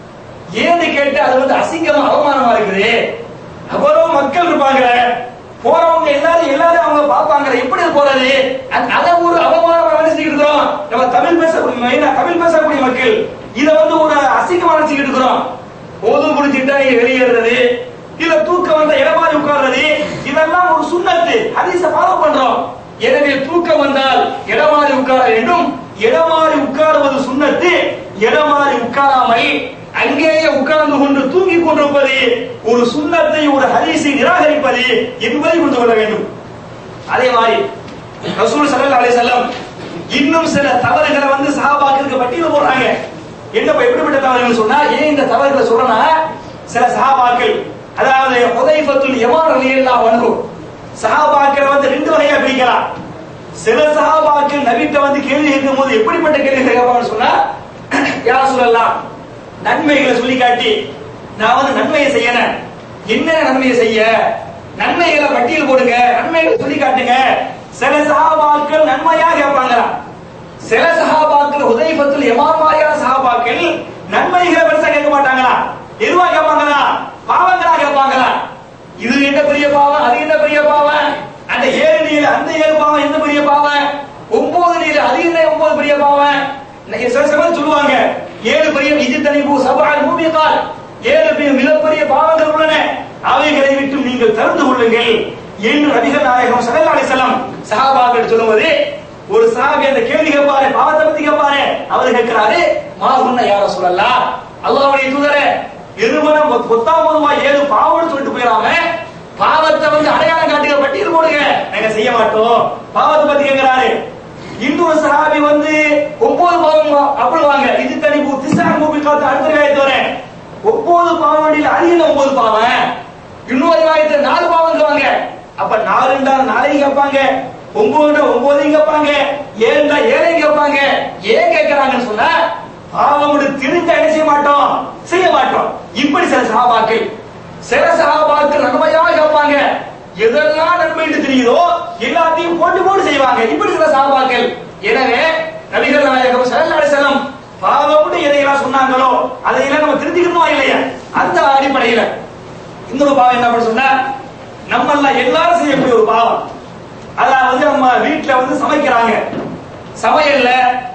ஏன்னு கேட்டு அது வந்து அசிங்கமா அவமானமா இருக்குது அவ்வளவு மக்கள் இருப்பாங்க போறவங்க எல்லாரும் எல்லாரும் அவங்க பார்ப்பாங்க எப்படி இது போறது அ- அத ஒரு அவமானமா நினைச்சுட்டு இருக்கிறோம் நம்ம தமிழ் பேச மெயினா தமிழ் பேசக்கூடிய மக்கள் இத வந்து ஒரு அசிங்கமா நினைச்சுக்கிட்டு இருக்கிறோம் ஓது குடிச்சிட்டா நீங்க வெளியேறது இல்ல தூக்கம் வந்த இடமாறி உட்கார்றது இதெல்லாம் ஒரு சுண்ணத்து ஹதீஸ ஃபாலோ பண்றோம் எனவே தூக்கம் வந்தால் இடமாறி உட்கார வேண்டும் இடமாறி உட்காருவது சுண்ணத்து இடமாறி உட்காராமல் அங்கேயே உட்கார்ந்து கொண்டு தூங்கிக் கொண்டிருப்பது ஒரு சுண்ணத்தை ஒரு ஹதீஸை நிராகரிப்பது என்பதை புரிந்து கொள்ள வேண்டும் அதே மாதிரி ரசூல் ஸல்லல்லாஹு அலைஹி வஸல்லம் இன்னும் சில தவறுகளை வந்து சஹாபாக்களுக்கு பட்டியல போடுறாங்க என்னப்பா எப்படிப்பட்ட தவறுகள் சொன்னா ஏன் இந்த தவறுகளை சொல்றனா சில சஹாபாக்கள் அதாவது ஹுதைஃபத்துல் யமான் ரலியல்லாஹு அன்ஹு சஹாபாக்களை வந்து ரெண்டு வகையா பிரிக்கலாம் சில சஹாபாக்கள் நபிட்ட வந்து கேள்வி கேட்கும் போது எப்படிப்பட்ட கேள்வி கேட்பாங்கன்னு சொன்னா யா சொல்லலாம் நன்மைகளை சொல்லி காட்டி நான் வந்து நன்மையை செய்யறேன் என்ன நன்மையை செய்ய நன்மைகளை பட்டியல் போடுங்க நன்மைகளை சொல்லி காட்டுங்க சில சஹாபாக்கள் நன்மையா கேட்பாங்களா சில சஹாபாக்கள் உதயபத்தில் எமாமாரியான சஹாபாக்கள் நன்மைகளை பெருசா கேட்க மாட்டாங்களா எதுவா கேட்பாங்களா பாவங்களா கேட்பாங்களா இது என்ன பெரிய பாவம் அது என்ன பெரிய பாவம் அந்த ஏழு நீல அந்த ஏழு பாவம் என்ன பெரிய பாவம் ஒன்பது நீல அது என்ன ஒன்பது பெரிய பாவம் இன்னைக்கு சில சமயம் சொல்லுவாங்க ஏழு பெரிய இது தனிப்பு சபால் மூமியத்தால் ஏழு பெரிய மிகப்பெரிய பாவங்கள் உள்ளன அவைகளை விட்டு நீங்கள் தருந்து கொள்ளுங்கள் என்று நபிகள் நாயகம் ஸல்லல்லாஹு அலைஹி வஸல்லம் சஹாபாக்கள் சொல்லுவது ஒரு சஹாபி அந்த கேள்வி கேட்பாரு பாவத்தை பத்தி கேட்பாரு அவர் கேட்கிறாரு மா உன்ன யார சொல்லலாம் அல்லாஹ்வுடைய தூதரே இருமனம் பொத்தாமதுமா ஏழு பாவம்னு சொல்லிட்டு போயிடாம பாவத்தை வந்து அடையாளம் காட்டுகிற பட்டியல் போடுங்க நாங்க செய்ய மாட்டோம் பாவத்தை பத்தி கேட்கிறாரு இன்னொரு சஹாபி வந்து ஒன்பது பாவம் அப்படிவாங்க இது தனிப்பு திசான் மூபி காத்து அடுத்த ரிவாயத்து வரேன் ஒன்பது பாவம் வண்டியில் அது என்ன ஒன்பது பாவம் இன்னொரு ரிவாயத்துல நாலு பாவம் அப்ப நாலுண்டா நாளையும் கேட்பாங்க ஒன்பதுண்டா ஒன்பதையும் கேட்பாங்க ஏழுண்டா ஏழையும் கேட்பாங்க ஏன் கேட்கறாங்கன்னு சொன்னா பாவம் தெரிஞ்ச என்ன செய்ய மாட்டோம் செய்ய மாட்டோம் இப்படி சில சகாபாக்கள் சில சகாபாக்கள் நன்மையாக கேட்பாங்க எதெல்லாம் நன்மை என்று தெரியுதோ எல்லாத்தையும் போட்டு போட்டு செய்வாங்க இப்படி சில சகாபாக்கள் எனவே நபிகள் நாயகம் ஸல்லல்லாஹு அலைஹி வஸல்லம் பாவம்னு எதையெல்லாம் சொன்னாங்களோ அதையெல்லாம் நம்ம தெரிஞ்சுக்கணுமா இல்லையா அந்த அடிப்படையில இன்னொரு பாவம் என்ன பண்ண சொன்னா நம்ம எல்லாம் எல்லாரும் செய்யக்கூடிய ஒரு பாவம் அதாவது நம்ம வீட்டுல வந்து சமைக்கிறாங்க சமையல்ல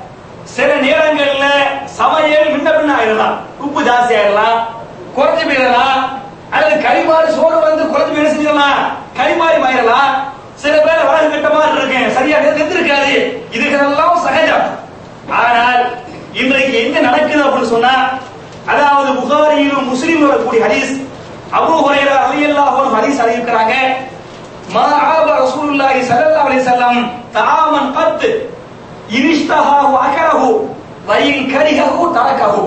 சில நேரங்கள்ல சமையல் முன்ன பின்ன ஆயிடலாம் உப்பு ஜாஸ்தி ஆயிடலாம் குறைஞ்சு போயிடலாம் அல்லது கரிமாறு சோறு வந்து குறைஞ்சு போய் செஞ்சிடலாம் கரிமாறி ஆயிடலாம் சில பேர் வளர்ந்து கட்ட மாதிரி இருக்கேன் சரியா இருக்காது இதுகளெல்லாம் சகஜம் ஆனால் இன்றைக்கு எங்க நடக்குது அப்படின்னு சொன்னா அதாவது புகாரியிலும் முஸ்லீம் வரக்கூடிய ஹதீஸ் அபூ ஹுரைரா ரலியல்லாஹு அன்ஹு ஹதீஸ் அறிவிக்கிறாங்க மா ஆப ரசூலுல்லாஹி ஸல்லல்லாஹு அலைஹி வஸல்லம் தஆமன் கத் இனிஷ்தஹாஹு அகரஹு வ இன் கரிஹஹு தரகஹு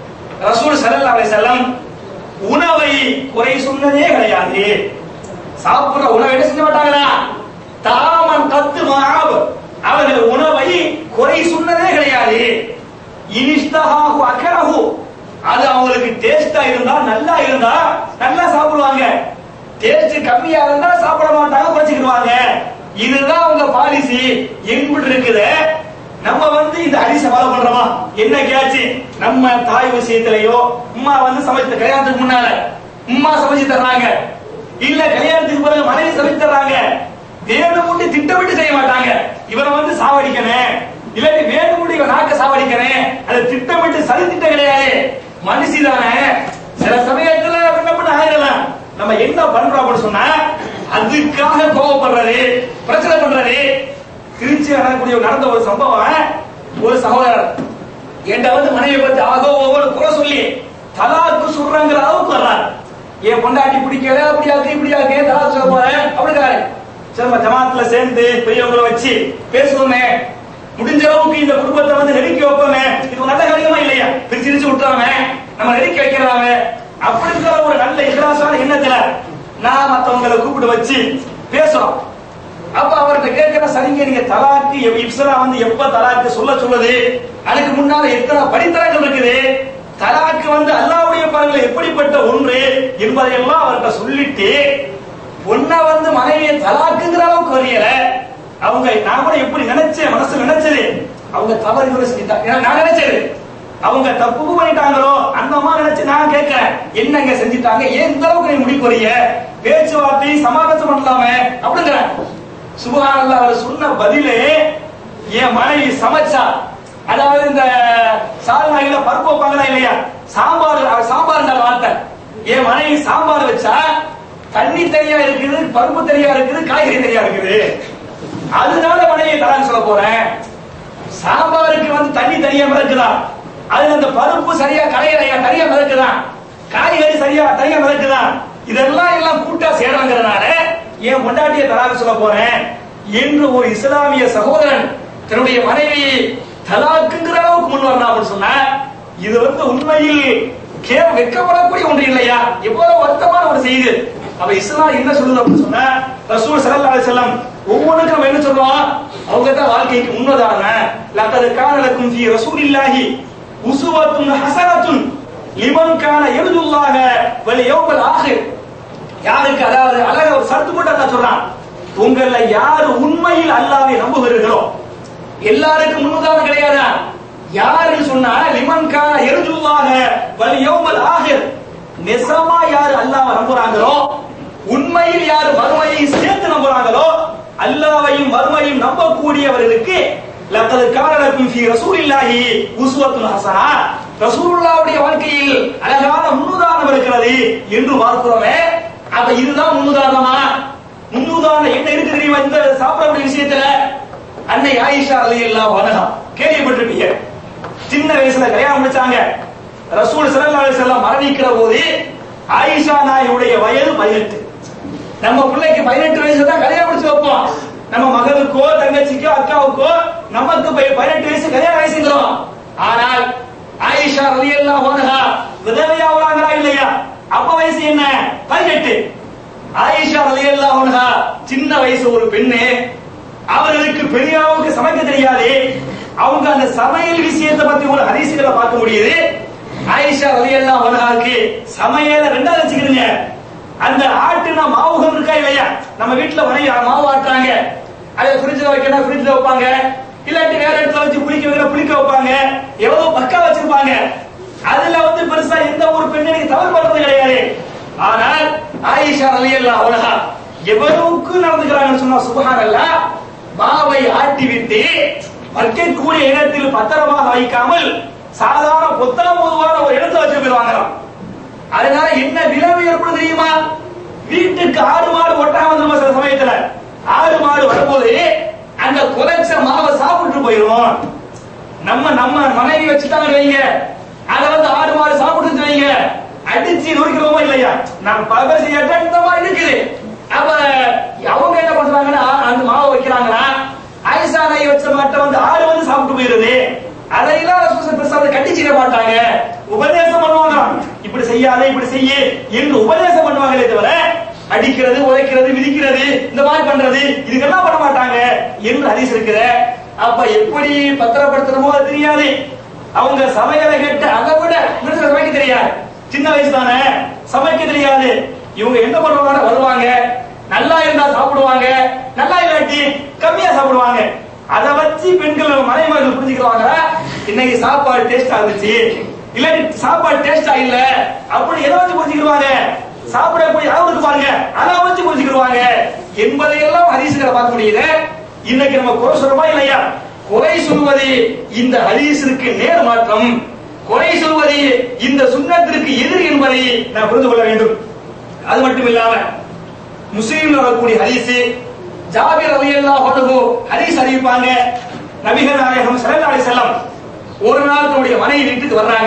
ரசூல் ஸல்லல்லாஹு அலைஹி வஸல்லம் உணவை குறை சொன்னதே கிடையாது சாப்பிடுற உணவை என்ன செஞ்ச மாட்டாங்களா தாமன் கத்து மாப் அவர்கள் உணவை குறை சொன்னதே கிடையாது இனிஷ்தஹாஹு அகரஹு அது அவங்களுக்கு டேஸ்டா இருந்தா நல்லா இருந்தா நல்லா சாப்பிடுவாங்க டேஸ்ட் கம்மியா இருந்தா சாப்பிட மாட்டாங்க குறைச்சிக்கிடுவாங்க இதுதான் அவங்க பாலிசி எப்படி இருக்குது நம்ம வந்து இந்த ஹரிச ஃபாலோ பண்றோமா என்ன கேச்சு நம்ம தாய் விஷயத்திலயோ உம்மா வந்து சமைச்ச கல்யாணத்துக்கு முன்னால உம்மா சமைச்சு தர்றாங்க இல்ல கல்யாணத்துக்கு பிறகு மனைவி சமைச்சு தர்றாங்க வேணும்னு திட்டமிட்டு செய்ய மாட்டாங்க இவரை வந்து சாவடிக்கணும் இல்லாட்டி வேணும்னு இவன் நாக்க சாவடிக்கணும் அது திட்டமிட்டு சரி திட்டம் கிடையாது மனுஷி தானே சில சமயத்துல என்ன பண்ண ஆயிடலாம் நம்ம என்ன பண்றோம் அப்படின்னு சொன்னா அதுக்காக கோவப்படுறது பிரச்சனை பண்றது திருச்சி நடக்கக்கூடிய நடந்த ஒரு சம்பவம் ஒரு சகோதரர் என்கிட்ட வந்து மனைவி பத்தி ஆகோ ஒவ்வொரு குறை சொல்லி தலாக்கு சொல்றாங்கிற அளவுக்கு வர்றார் என் பொண்டாட்டி பிடிக்கல அப்படியாக்கு இப்படியாக்கு தலாக்கு சொல்ல போறேன் அப்படிங்கிறாரு சரி நம்ம ஜமாத்துல சேர்ந்து பெரியவங்களை வச்சு பேசுவோமே முடிஞ்ச அளவுக்கு இந்த குடும்பத்தை வந்து நெருக்கி வைப்போமே இது ஒரு நல்ல காரியமா இல்லையா பிரிச்சு பிரிச்சு விட்டுறாம நம்ம நெருக்கி வைக்கிறாங்க அப்படிங்கிற ஒரு நல்ல இலவசமான எண்ணத்துல நான் மத்தவங்களை கூப்பிட்டு வச்சு பேசுறோம் அப்ப அவர்கிட்ட கேட்கிற சரிங்க நீங்க தலாக்கு எவ்- இப்சரா வந்து எப்ப தலாக்கு சொல்ல சொல்லுது அதுக்கு முன்னால எத்தனை படித்தரங்கள் இருக்குது தலாக்கு வந்து அல்லாவுடைய பரங்கள் எப்படிப்பட்ட ஒன்று என்பதையெல்லாம் அவர்கிட்ட சொல்லிட்டு ஒன்ன வந்து மனைவியை தலாக்குங்கிற அளவுக்கு வரையல அவங்க நான் கூட எப்படி நினைச்சேன் மனசு நினைச்சது அவங்க தவறு இவரை செஞ்சுட்டாங்க ஏன்னா நான் நினைச்சது அவங்க தப்பு பண்ணிட்டாங்களோ அந்த மாதிரி நினைச்சு நான் கேட்கிறேன் என்னங்க செஞ்சுட்டாங்க ஏன் இந்த அளவுக்கு நீ முடிவு வரீங்க பேச்சுவார்த்தை சமாதானம் பண்ணலாமே அப்படிங்கிறேன் சுபஹானல்லாஹ் அவர் சொன்ன பதிலே என் மனைவி சமைச்சா அதாவது இந்த சால்னா ரமலான்ல பருப்பு வைப்பாங்களா இல்லையா சாம்பார் அவ சாம்பார்ன்ற வார்த்தை என் மனைவி சாம்பார் வச்சா தண்ணி தனியா இருக்குது பருப்பு தனியா இருக்குது காய்கறி தனியா இருக்குது அதனால மனைவி தரான்னு சொல்ல போறேன் சாம்பாருக்கு வந்து தண்ணி தனியா மிதக்குதா அதுல அந்த பருப்பு சரியா கரையா தனியா மிதக்குதா காய்கறி சரியா தனியா மிதக்குதா இதெல்லாம் எல்லாம் கூட்டா சேரங்கிறதுனால என் பொண்டாட்டிய தலாக்கு சொல்ல போறேன் என்று ஒரு இஸ்லாமிய சகோதரன் தன்னுடைய மனைவி தலாக்குங்கிற அளவுக்கு முன் வரணும் அப்படின்னு சொன்னா இது வந்து உண்மையில் கே வெட்கப்படக்கூடிய ஒன்று இல்லையா எவ்வளவு வருத்தமான ஒரு செய்தி அப்ப இஸ்லாம் என்ன சொல்லுது அப்படின்னு சொன்னா ரசூல் ஸல்லல்லாஹு அலைஹி வஸல்லம் ஒவ்வொன்றுக்கும் நம்ம என்ன சொல்றோம் அவங்க தான் வாழ்க்கைக்கு முன்னதான லக்கது கான லக்கும் ஃபீ ரசூலில்லாஹி உஸ்வத்துன் ஹஸனத்துன் லிமன் கான யர்ஜுல்லாஹ வல் யௌமல் ஆகிர் யாருக்கு அதாவது அழகா ஒரு சர்த்து போட்டு அல்லாஹ் சொல்றான் உங்கள யார் உண்மையில் அல்லாஹ்வை நம்புகிறீர்களோ எல்லாருக்கும் முன்னுதாரணம் கிடையாதா யாருன்னு சொன்னா லிமன் கான யர்ஜுல்லாஹ வல் யௌமல் ஆகிர் நெசமா யார் அல்லாஹ்வை நம்புறாங்களோ உண்மையில் யார் மறுமையை சேர்த்து நம்புறாங்களோ அல்லாஹ்வையும் மறுமையும் நம்பக்கூடியவர்களுக்கு லக்கது காரணக்கும் ஃபீ ரசூலில்லாஹி உஸ்வத்துன் ஹஸனா ரசூலுல்லாஹ்வுடைய வாழ்க்கையில் அழகான முன்னுதாரணம் இருக்கிறது என்று பார்க்கிறோமே அப்ப இதுதான் முன்னுதாரணமா முன்னுதாரணம் என்ன இருக்கு தெரியுமா இந்த சாப்பிடக்கூடிய விஷயத்துல அன்னை ஆயிஷா ரலியல்லாஹு அன்ஹா கேள்விப்பட்டிருப்பீங்க சின்ன வயசுல கல்யாணம் முடிச்சாங்க ரசூல் ஸல்லல்லாஹு அலைஹி வஸல்லம் மரணிக்கிற போது ஆயிஷா நாயுடைய வயது 18 நம்ம பிள்ளைக்கு 18 வயசு தான் கல்யாணம் முடிச்சு வைப்போம் நம்ம மகளுக்கோ தங்கச்சிக்கோ அக்காவுக்கோ நமக்கு பை- 18 வயசு கல்யாண வயசுங்கிறோம் ஆனால் ஆயிஷா ரலியல்லாஹு அன்ஹா விதவையாவறாங்களா இல்லையா அப்ப வயசு என்ன 18 ஆயிஷா ரலியல்லாஹு அன்ஹா சின்ன வயசு ஒரு பெண்ணு அவர்களுக்கு பெரியாவுக்கு சமைக்க தெரியாது அவங்க அந்த சமையல் விஷயத்தை பத்தி ஒரு ஹரிசுகளை பார்க்க முடியுது ஆயிஷா ரலியல்லாஹு அன்ஹாவுக்கு சமையல ரெண்டாவது வச்சுக்கிறீங்க அந்த ஆட்டுனா மாவுகள் இருக்கா இல்லையா நம்ம வீட்டுல வரைய மாவு ஆட்டுறாங்க அதை ஃப்ரிட்ஜ்ல வைக்கணும் ஃப்ரிட்ஜ்ல வைப்பாங்க இல்லாட்டி வேற இடத்துல வச்சு புளிக்க வைக்கிற புளிக்க வைப்பாங்க எவ்வளவு பக்கா வச்சிருப்பாங்க அதுல வந்து பெருசா எந்த ஒரு பெண்ணுக்கு தவறு பண்றது கிடையாது ஆனால் ஆயிஷா ரலியல்லாஹு அன்ஹா எவ்வளவுக்கு நடந்துக்கிறாங்கன்னு சொன்னா சுபஹானல்லாஹ் மாவை ஆட்டி விட்டு வைக்கக்கூடிய இடத்தில் பத்திரமாக வைக்காமல் சாதாரண பொத்தன பொதுவான ஒரு இடத்துல வச்சு போயிருவாங்களாம் அதனால என்ன விளைவு ஏற்படும் தெரியுமா வீட்டுக்கு ஆடு மாடு ஒட்டாம வந்துருமா சில சமயத்துல ஆடு மாடு வரும்போது அந்த குறைச்ச மாவை சாப்பிட்டு போயிரும் நம்ம நம்ம மனைவி வச்சுட்டாங்கன்னு வைங்க அதை வந்து ஆடு மாடு சாப்பிட்டு வைங்க அடிச்சு நொறுக்கிறோமோ இல்லையா நம்ம பல பேர் செய்யாட்டா இந்த மாதிரி இருக்குது அப்ப அவங்க என்ன பண்றாங்கன்னா அந்த மாவை வைக்கிறாங்கன்னா ஐசா நை வச்ச மாட்டை வந்து ஆடு வந்து சாப்பிட்டு போயிருது அதையெல்லாம் ரசூல் பெருசா வந்து கண்டிச்சிட மாட்டாங்க உபதேசம் பண்ணுவாங்க இப்படி செய்யாத இப்படி செய்ய என்று உபதேசம் பண்ணுவாங்களே தவிர அடிக்கிறது உதைக்கிறது மிதிக்கிறது இந்த மாதிரி பண்றது இதுக்கெல்லாம் பண்ண மாட்டாங்க என்று ஹதீஸ் இருக்கிற அப்ப எப்படி பத்திரப்படுத்தணுமோ அது தெரியாது அவங்க சமையலை கேட்டு அதை விட இன்னும் சமைக்க தெரியாது சின்ன வயசு தானே சமைக்க தெரியாது இவங்க என்ன பண்ணுவாங்க வருவாங்க நல்லா இருந்தா சாப்பிடுவாங்க நல்லா இல்லாட்டி கம்மியா சாப்பிடுவாங்க அதை வச்சு பெண்கள் மனைவிமார்கள் புரிஞ்சுக்கிறாங்க இன்னைக்கு சாப்பாடு டேஸ்டா இருந்துச்சு இல்லாட்டி சாப்பாடு டேஸ்டா இல்ல அப்படி எதை வச்சு புரிஞ்சுக்கிடுவாங்க சாப்பிடக்கூடிய அளவுக்கு பாருங்க அதை வச்சு புரிஞ்சுக்கிடுவாங்க என்பதையெல்லாம் ஹதீசுகளை பார்க்க முடியுது இன்னைக்கு நம்ம குறை சொல்றோமா இல்லையா குறை சொல்வது இந்த ஹதீஸிற்கு நேர் மாற்றம் குறை சொல்வது இந்த சுண்ணத்திற்கு எதிர் என்பதை நான் புரிந்து கொள்ள வேண்டும் அது மட்டும் இல்லாம முஸ்லீம்ல வரக்கூடிய ஹதீஸ் ஜாபிர் ரலியல்லாஹு அன்ஹு ஹதீஸ் அறிவிப்பாங்க நபிகள் நாயகம் ஸல்லல்லாஹு அலைஹி வஸல்லம் ஒரு நாள் தன்னுடைய மனைவி வீட்டுக்கு வர்றாங்க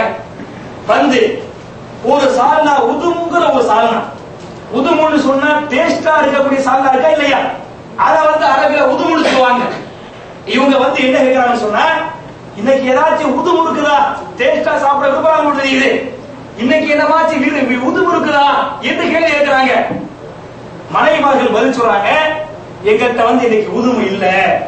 வந்து ஒரு சால்னா உதுமுங்கிற ஒரு சால்னா உதுமுன்னு சொன்னா டேஸ்டா இருக்கக்கூடிய சால்னா இருக்கா இல்லையா அத வந்து அரபில உதுமுன்னு சொல்லுவாங்க இவங்க வந்து என்ன கேக்குறாங்கன்னு சொன்னா இன்னைக்கு ஏதாச்சும் உதுமு இருக்குதா டேஸ்டா சாப்பிட விருப்பம் தெரியுது இன்னைக்கு என்னமாச்சும் விரு- உதுமு இருக்குதா என்று கேள்வி கேட்கிறாங்க மனைவிமார்கள் பதில் சொல்றாங்க எங்கிட்ட வந்து இன்னைக்கு உதுமு இல்ல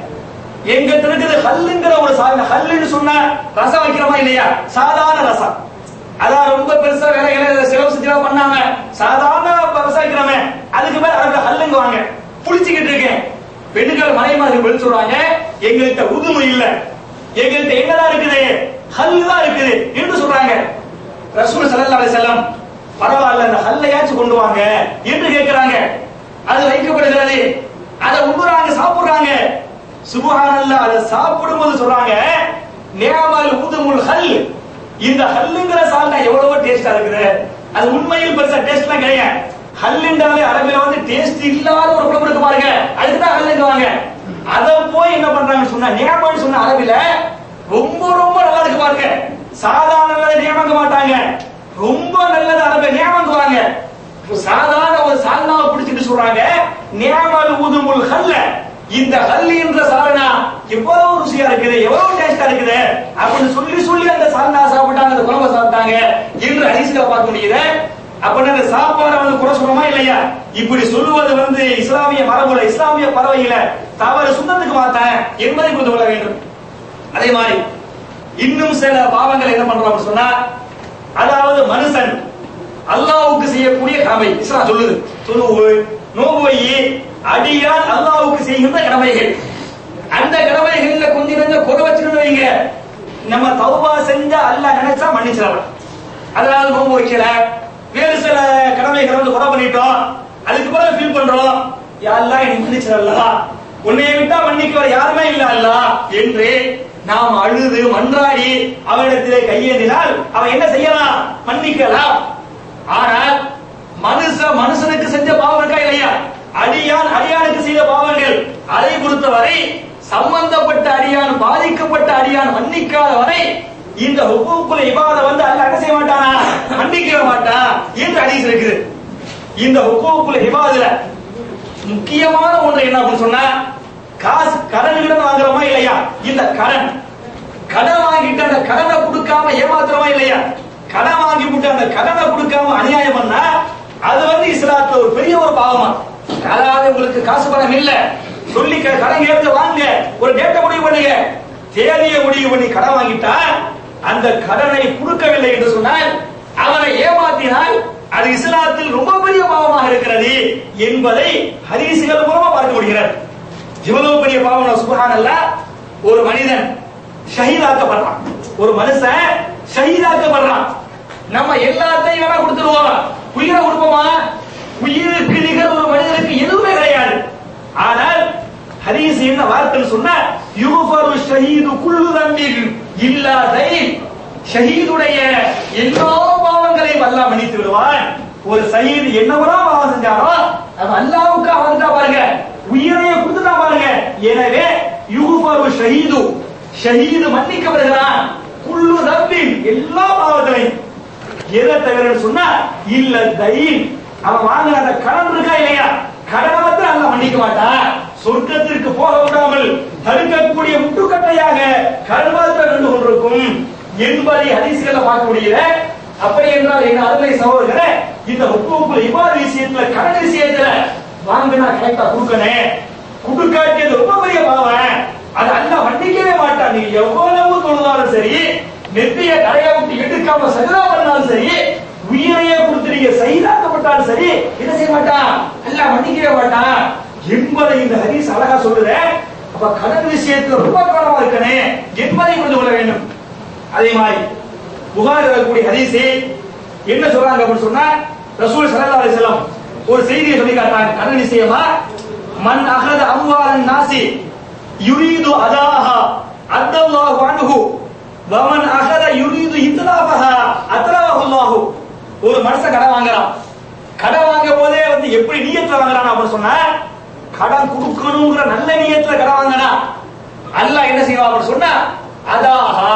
எங்கிட்ட இருக்குது ஹல்லுங்கிற ஒரு சாதனை ஹல்லுன்னு சொன்னா ரசம் வைக்கிறோமா இல்லையா சாதாரண ரசம் அதான் ரொம்ப பெருசா வேலைகளை செலவு செஞ்சு பண்ணாம சாதாரண ரசம் வைக்கிறோமே அதுக்கு மேல அதுல ஹல்லுங்க வாங்க புளிச்சுக்கிட்டு இருக்கேன் பெண்கள் மனைவிமார்கள் பதில் சொல்றாங்க எங்கள்கிட்ட உதுமு இல்ல எங்கள்கிட்ட என்னதான் இருக்குது ஹல்லு தான் இருக்குது என்று சொல்றாங்க ரசூல் ஸல்லல்லாஹு அலைஹி வஸல்லம் பரவாயில்ல அந்த ஹல்லையாச்சும் கொண்டு வாங்க என்று கேட்கிறாங்க அது வைக்கப்படுகிறது அதை உண்ணுறாங்க சாப்பிடுறாங்க சுபஹானல்லாஹ் அதை சாப்பிடும்போது சொல்றாங்க நியாமல் உதுமுல் ஹல் இந்த ஹல்லுங்கிற சால்னா எவ்வளவோ டேஸ்டா இருக்குது அது உண்மையில் பெருசா டேஸ்ட்லாம் கிடையாது ஹல்லுன்றாலே அரபில வந்து டேஸ்ட் இல்லாத ஒரு குழம்பு இருக்கு பாருங்க அதுக்கு தான் ஹல்லுங்குவாங்க அத போய் என்ன பண்றாங்கன்னு சொன்னா நியமம்னு சொன்ன அரபில ரொம்ப ரொம்ப நல்லா இருக்கு பாருங்க சாதாரண நல்லதை நியமங்க மாட்டாங்க ரொம்ப நல்லது அரபில நியமங்குவாங்க இப்ப சாதாரண ஒரு சால்னாவை பிடிச்சிட்டு சொல்றாங்க நியமல் உதுமுல் ஹல்ல இந்த ஹல்லின்ற சால்னா எவ்வளவு ருசியா இருக்குது எவ்வளவு டேஸ்டா இருக்குது அப்படின்னு சொல்லி சொல்லி அந்த சால்னா சாப்பிட்டாங்க அந்த குழம்பை சாப்பிட்டாங்க என்று அரிசியில பார்க்க முடியுது அப்படின்னு அந்த சாப்பாடை வந்து குறை சொல்றோமா இல்லையா இப்படி சொல்லுவது வந்து இஸ்லாமிய மரபுல இஸ்லாமிய பறவையில தவறு சுண்ணத்துக்கு மாத்தேன் என்பதை புரிந்து கொள்ள வேண்டும் அதே மாதிரி இன்னும் சில பாவங்கள் என்ன பண்றோம் அப்படின்னு சொன்னா அதாவது மனுஷன் அல்லாஹ்வுக்கு செய்யக்கூடிய கடமை இஸ்லாம் சொல்லுது தொழுவு நோம்பு வை அடியான் அல்லாஹ்வுக்கு செய்கின்ற கடமைகள் அந்த கடமைகள்ல கொஞ்சம் கொஞ்சம் கொடு வச்சிருந்து வைங்க நம்ம தௌபா செஞ்சா அல்லாஹ் நினைச்சா மன்னிச்சிடலாம் அதாவது நோம்பு வைக்கல வேறு சில கடமைகளை வந்து குறை பண்ணிட்டோம் அதுக்கு பிறகு ஃபீல் பண்றோம் யாரெல்லாம் எனக்கு மன்னிச்சிடலாம் உன்னை விட்டா மன்னிக்க வர யாருமே இல்ல அல்லா என்று நாம் அழுது மன்றாடி அவனிடத்திலே கையேந்தினால் அவன் என்ன செய்யலாம் மன்னிக்கலாம் ஆனால் மனுஷ மனுஷனுக்கு செஞ்ச பாவம் இருக்கா இல்லையா அடியான் அடியானுக்கு செய்த பாவங்கள் அதை பொறுத்தவரை சம்பந்தப்பட்ட அடியான் பாதிக்கப்பட்ட அடியான் மன்னிக்காத வரை இந்த ஹுக்கூக்குல இபாத வந்து அல்ல என்ன செய்ய மாட்டானா மன்னிக்கவே மாட்டான் என்று ஹதீஸ் இருக்குது இந்த ஹுக்கூக்குல இபாதுல முக்கியமான ஒன்று என்ன அப்படின்னு சொன்னா காசு கடன் கிடன் வாங்குறோமா இல்லையா இந்த கடன் கடன் வாங்கிட்டு அந்த கடனை கொடுக்காம ஏமாத்துறோமா இல்லையா கடன் வாங்கி விட்டு அந்த கடனை கொடுக்காம அநியாயம் பண்ணா அது வந்து இஸ்லாத்துல ஒரு பெரிய ஒரு பாவமா அதாவது உங்களுக்கு காசு பணம் இல்ல சொல்லி க- கடன் கேட்டு வாங்க ஒரு டேட்டை முடிவு பண்ணுங்க தேதியை முடிவு பண்ணி கடன் வாங்கிட்டா அந்த கடனை கொடுக்கவில்லை என்று சொன்னால் அவனை ஏமாத்தினால் அது இஸ்லாத்தில் ரொம்ப பெரிய பாவமாக இருக்கிறது என்பதை ஹதீசுகள் மூலமா பார்க்க முடிகிறது இவ்வளவு பெரிய பாவம் சுபஹானல்லாஹ் ஒரு மனிதன் ஷஹீதாக்கப்படுறான் ஒரு மனுஷன் ஷஹீதாக்கப்படுறான் நம்ம எல்லாத்தையும் வேணா கொடுத்துருவோம் உயிரை கொடுப்போமா உயிருக்கு நிகர் ஒரு மனிதனுக்கு எதுவுமே கிடையாது ஆனால் ஹதீஸ் என்ன வார்த்தைன்னு சொன்னா யுஃபரு ஷஹீது குல்லு தம்பில் இல்லா தைல் ஷஹீதுடைய எல்லா பாவங்களையும் அல்லாஹ் மன்னித்து விடுவான் ஒரு ஷஹீத் என்னவெல்லாம் பாவம் செஞ்சாரோ அது அல்லாஹ்வுக்கு வந்துட்டா பாருங்க உயிரையே கொடுத்துட்டா பாருங்க எனவே யுஃபரு ஷஹீது ஷஹீது மன்னிக்கப்படுகிறான் குல்லு தம்பில் எல்லா பாவங்களையும் எதை தவிரன்னு சொன்னா இல்ல தயின் அவன் வாங்கின அந்த கடன் இருக்கா இல்லையா கடனை வந்து அல்ல மன்னிக்க மாட்டான் சொர்க்கத்திற்கு போக விடாமல் தடுக்கக்கூடிய முட்டுக்கட்டையாக கர்மத்தில் நின்று கொண்டிருக்கும் என்பதை ஹதீஸ்களை பார்க்க முடியல அப்படி என்றால் எங்க அருமை சகோதரர்களே இந்த ஒப்புக்குள்ள இவ்வாறு விஷயத்துல கடன் விஷயத்துல வாங்கினா கரெக்டா கொடுக்கணும் கொடுக்காட்டியது ரொம்ப பெரிய பாவம் அது அல்ல மன்னிக்கவே மாட்டான் நீ எவ்வளவு தொழுதாலும் சரி நெத்திய கரையா விட்டு எடுக்காம சஜதா பண்ணாலும் சரி உயிரையே கொடுத்துறீங்க சைதாக்கப்பட்டாலும் சரி என்ன செய்ய மாட்டான் அல்ல மன்னிக்கவே மாட்டான் என்பதை இந்த ஹதீஸ் அழகா சொல்லுற அப்ப கடன் விஷயத்துல ரொம்ப கவனமா இருக்கணும் என்பதை புரிந்து கொள்ள வேண்டும் அதே மாதிரி புகார் வரக்கூடிய ஹதீஸே என்ன சொல்றாங்க அப்படின்னு சொன்னா ரசூல் ஸல்லல்லாஹு அலைஹி வஸல்லம் ஒரு செய்தியை சொல்லி காட்டுறாங்க கடன் விஷயமா மன் அகத அம்வாலன் நாசி யுரீது அதாஹா அத்தல்லாஹு அன்ஹு வமன் அகத யுரீது இத்லாபஹா அத்லாஹு அல்லாஹு ஒரு மனுஷன் கடன் வாங்குறான் கடன் வாங்கும் போதே வந்து எப்படி நியத்துல வாங்குறான் அப்படின்னு சொன்னா கடன் கொடுக்கணுங்கிற நல்ல நியத்துல கடன் வாங்கினா அல்லாஹ் என்ன செய்வான் அப்படின்னு சொன்னா அதாஹா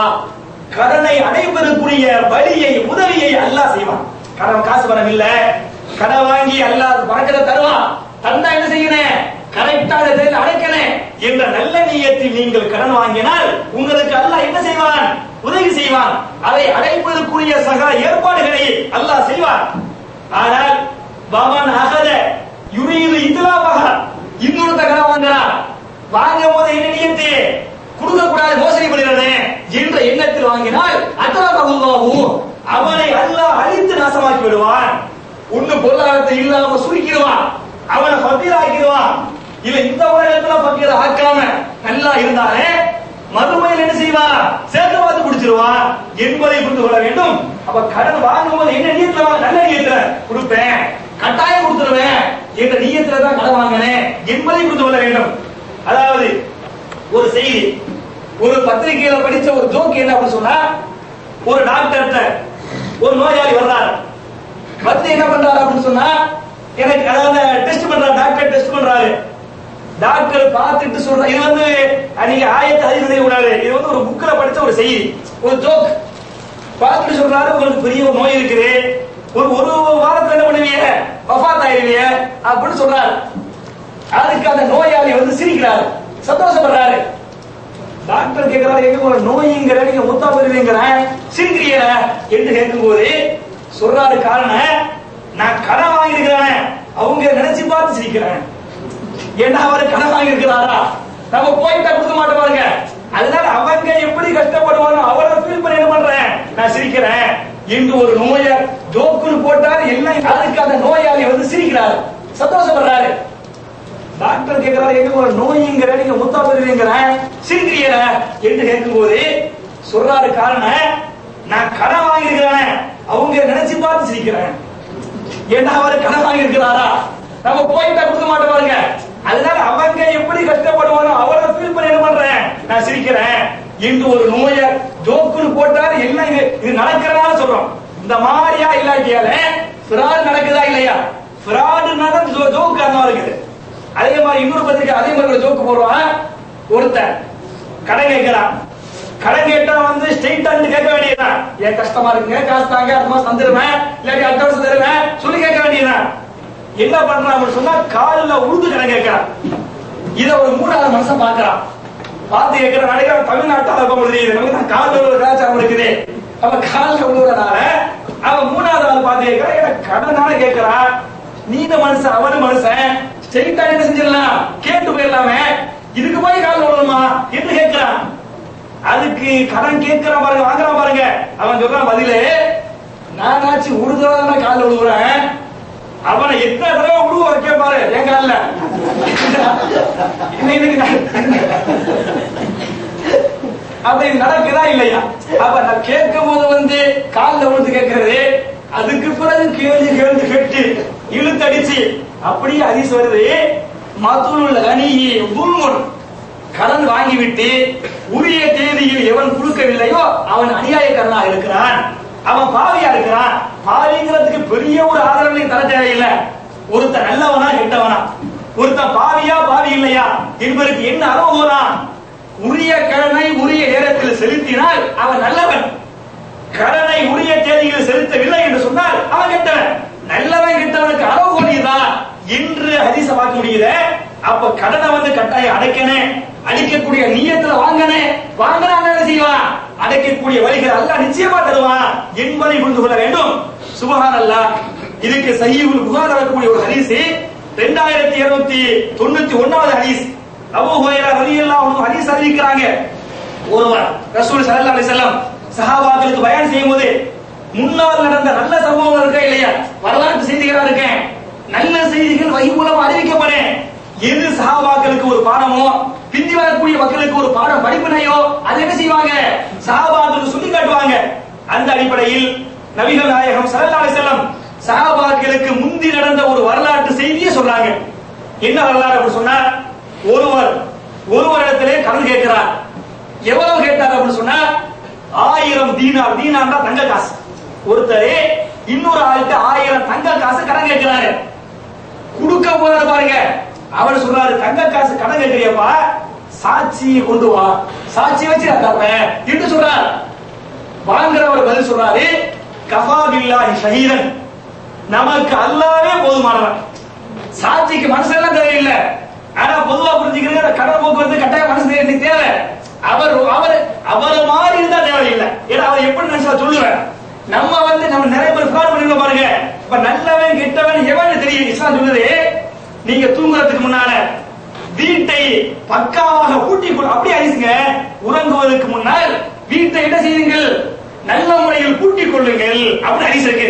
கடனை அடைப்பதற்குரிய வழியை உதவியை அல்லாஹ் செய்வான் கடன் காசு பணம் இல்ல கடன் வாங்கி அல்லாஹ் பறக்கத்தை தருவான் தந்தா என்ன செய்யணும் கரெக்டா அதை தெரிந்து அடைக்கணும் என்ற நல்ல நியத்தில் நீங்கள் கடன் வாங்கினால் உங்களுக்கு அல்லாஹ் என்ன செய்வான் உதவி செய்வான் அதை அடைப்பதற்குரிய சகல ஏற்பாடுகளை அல்லாஹ் செய்வான் ஆனால் பவன் அகத யுரீது இத்லாவாக இன்னொருத்த கடன் வாங்குறான் வாங்கும் போது என்ன நியத்து கொடுக்க கூடாது மோசடி பண்ணுகிறது என்ற எண்ணத்தில் வாங்கினால் அத்தலாஹு அவனை அல்லாஹ் அழித்து நாசமாக்கி விடுவான் ஒண்ணு பொருளாதாரத்தை இல்லாம சுருக்கிடுவான் அவனை பக்கீர் ஆக்கிடுவான் இல்ல இந்த உலகத்துல பக்கீர் ஆக்காம நல்லா இருந்தாலே மறுமையில் என்ன செய்வான் சேர்த்து பார்த்து குடிச்சிருவான் என்பதை புரிந்து கொள்ள வேண்டும் அப்ப கடன் வாங்கும்போது என்ன நியத்துல வாங்க நல்ல நியத்துல கொடுப்பேன் கட்டாயம் கொடுத்துருவேன் என்ற நியத்துல தான் கடன் வாங்கினேன் என்பதை புரிந்து கொள்ள வேண்டும் அதாவது ஒரு செய்தி ஒரு பத்திரிகையில படிச்ச ஒரு ஜோக் என்ன அப்படின்னு சொன்னா ஒரு டாக்டர்கிட்ட ஒரு நோயாளி வர்றாரு வந்து என்ன பண்றாரு அப்படின்னு சொன்னா எனக்கு அதாவது டெஸ்ட் பண்றாரு டாக்டர் டெஸ்ட் பண்றாரு டாக்டர் பார்த்துட்டு சொல்ற இது வந்து அஹ், நீங்க ஆயத்தை அறிவு கூடாது இது வந்து ஒரு புக்ல படிச்ச ஒரு செய்தி ஒரு ஜோக் பார்த்துட்டு சொல்றாரு உங்களுக்கு பெரிய ஒரு நோய் இருக்குது ஒரு ஒரு வாரத்துல என்ன பண்ணுவீங்க வஃபாத் ஆயிருவீங்க அப்படின்னு சொல்றாரு அதுக்கு அந்த நோயாளி வந்து சிரிக்கிறாரு சந்தோஷப்படுறாரு டாக்டர் கேக்குறாரு எங்க உங்க நோய்ங்கிற நீங்க முத்தா பெறுவீங்கிற சிரிக்கிறீங்க என்று கேட்கும்போது சொல்றாரு காரணம் நான் கடன் வாங்கியிருக்கிறேன் அவங்க நினைச்சு பார்த்து சிரிக்கிறேன் ஏன்னா அவர் கடன் வாங்கியிருக்கிறாரா நம்ம போயிட்டா கொடுக்க மாட்டோம் பாருங்க அதனால அவங்க எப்படி கஷ்டப்படுவாங்க அவரை ஃபீல் பண்ணி என்ன பண்றேன் நான் சிரிக்கிறேன் என்று ஒரு நோய ஜோக்குன்னு போட்டாரு எல்லாம் அதுக்கு அந்த நோயாளி வந்து சிரிக்கிறாரு சந்தோஷப்படுறாரு டாக்டர் கேக்குறாரு எங்க உங்க நோய்ங்கிற நீங்க முத்தா பெறுவீங்கிற சிரிக்கிறீங்க என்று கேட்கும்போது சொல்றாரு காரணம் நான் கடன் வாங்கியிருக்கிறேன் அவங்க நினைச்சு பார்த்து சிரிக்கிறேன் ஏன்னா அவர் கடன் வாங்கியிருக்கிறாரா நம்ம போயிட்டா கொடுக்க மாட்டோம் பாருங்க அதனால அவங்க எப்படி கஷ்டப்படுவாங்க அவரை ஃபீல் பண்ணி என்ன பண்றேன் நான் சிரிக்கிறேன் என்று ஒரு நோய ஜோக்குன்னு போட்டாரு எல்லாம் இது இது நடக்கிறதா சொல்றோம் இந்த மாதிரியா இல்லாட்டியால ஃப்ராட் நடக்குதா இல்லையா ஃப்ராடுனால ஜோக்கு காரணமா இருக்குது அதே மாதிரி இன்னொரு பத்திரிக்கை அதே மாதிரி ஒரு ஜோக்கு போடுவான் ஒருத்தன் கடன் கேட்கிறான் கடன் கேட்டா வந்து ஸ்ட்ரெயிட்டா இருந்து கேட்க வேண்டியதுதான் ஏன் கஷ்டமா இருக்குங்க காசு தாங்க அடுத்த மாசம் தந்துருவேன் இல்லாட்டி அடுத்த வருஷம் தருவேன் சொல்லி கேட்க வேண்டியதுதான் என்ன பண்றான் அப்படின்னு சொன்னா காலில் உழுது கடன் கேட்கிறான் இத ஒரு மூணாவது மனுஷன் பாக்குறான் பார்த்து கேட்கிற நாளைக்கு அவன் தமிழ்நாட்டால இருக்க முடியுது நமக்கு தான் காலில் ஒரு கலாச்சாரம் இருக்குது அவன் காலில் விழுறனால அவன் மூணாவது ஆள் பார்த்து கேட்கிறான் எனக்கு கடனால கேட்கிறான் நீங்க மனுஷன் அவனு மனுஷன் ஸ்ட்ரெயிட்டா என்ன செஞ்சிடலாம் கேட்டு போயிடலாமே இதுக்கு போய் கால் விழணுமா என்று கேட்கிறான் அதுக்கு கடன் கேட்கிறான் பாருங்க வாங்குறான் பாருங்க அவன் சொல்றான் பதிலு நானாச்சு உடுதலான கால் விழுவுறேன் அவனை எத்தனை தடவை விடுவ வைக்க பாரு என் கால்ல இன்னைக்கு அப்ப இது நடக்குதா இல்லையா அப்ப நான் கேட்கும் போது வந்து கால்ல விழுந்து கேட்கறது அதுக்கு பிறகு கேள்வி கேள்வி கேட்டு இழுத்தடிச்சு அப்படியே அதிசு வருது மதுளுள்ள அணியி துல்முன் கடன் வாங்கிவிட்டு உரிய தேதியில் எவன் கொடுக்கவில்லையோ அவன் அநியாயக்காரனாக இருக்கிறான் அவன் பாவியா இருக்கிறான் பாவிங்கிறதுக்கு பெரிய ஒரு ஆதரவு தர தேவையில்லை ஒருத்தன் நல்லவனா கெட்டவனா ஒருத்தன் பாவியா பாவி இல்லையா என்பதற்கு என்ன அளவுகோலாம் உரிய கடனை உரிய நேரத்தில் செலுத்தினால் அவன் நல்லவன் கடனை உரிய தேதியில் செலுத்தவில்லை என்று சொன்னால் அவன் கெட்டவன் நல்லவன் கெட்டவனுக்கு அளவுகோல் இதுதான் என்று ஹதீஸ பார்க்க முடியுது அப்ப கடனை வந்து கட்டாயம் அடைக்கணும் அடிக்கக்கூடிய நீயத்துல வாங்கணும் வாங்கினா என்ன செய்வான் அடைக்கக்கூடிய வழிகள் அல்லாஹ் நிச்சயமா தருவான் என்பதை புரிந்து கொள்ள வேண்டும் சுபஹான் அல்லாஹ் இதுக்கு சஹீஹுல் புகார் வரக்கூடிய ஒரு ஹதீஸ் ரெண்டாயிரத்தி இருநூத்தி தொண்ணூத்தி ஒன்னாவது ஹதீஸ் அபூ ஹுரைரா ரலியல்லாஹு அன்ஹு ஹதீஸ் அறிவிக்கிறாங்க ஒருவர் ரசூல் ஸல்லல்லாஹு அலைஹி வஸல்லம் சஹாபாக்களுக்கு பயான் செய்யும்போது முன்னால் நடந்த நல்ல சம்பவங்கள் இருக்கா இல்லையா வரலாற்று செய்திகளா இருக்கேன் நல்ல செய்திகள் வகை மூலம் அறிவிக்கப்படும் எது சஹாபாக்களுக்கு ஒரு பாடமோ பிந்தி வரக்கூடிய மக்களுக்கு ஒரு பாடம் படிப்பினையோ அது என்ன செய்வாங்க சஹாபாக்களுக்கு சொல்லி காட்டுவாங்க அந்த அடிப்படையில் நபிகள் நாயகம் ஸல்லல்லாஹு அலைஹி வஸல்லம் சஹாபாக்களுக்கு முந்தி நடந்த ஒரு வரலாற்று செய்தியை சொல்றாங்க என்ன வரலாறு அப்படி சொன்னா ஒருவர் ஒருவரிடத்திலே கடன் கேட்கிறார் எவ்வளவு கேட்டார் அப்படின்னு சொன்னா ஆயிரம் தீனார் தீனார்னா தங்க காசு ஒருத்தர் இன்னொரு ஆளுக்கு ஆயிரம் தங்க காசு கடன் கேட்கிறாரு கொடுக்க போறாரு பாருங்க அவர் சொல்றாரு தங்க காசு கடன் கேட்கிறியப்பா சாட்சி கொண்டு வா சாட்சி வச்சு நான் தர்றேன் என்று சொல்றார் வாங்குறவர் பதில் சொல்றாரு கஃபா பில்லாஹி ஷஹீதன் நமக்கு அல்லாவே போதுமானவன் சாட்சிக்கு மனசெல்லாம் தேவையில்லை ஆனா பொதுவா புரிஞ்சுக்கிறீங்க கடன் போக்குவரத்து கட்டாய மனசு எனக்கு தேவை அவர் அவர் அவர் மாதிரி இருந்தா தேவையில்லை ஏன்னா அவர் எப்படி நினைச்சா சொல்லுவேன் நம்ம வந்து நம்ம நிறைய பேர் ஃப்ராட் பண்ணிருக்கோம் பாருங்க இப்ப நல்லவன் கெட்டவன் எவன் தெரியும் இஸ்லாம் சொல்லுது நீங்க தூங்குறதுக்கு முன்னால வீட்டை பக்காவாக பூட்டி கொள் அப்படியே அரிசுங்க உறங்குவதற்கு முன்னால் வீட்டை என்ன செய்யுங்கள் நல்ல முறையில் பூட்டிக் கொள்ளுங்கள் அப்படி அரிசி இருக்கு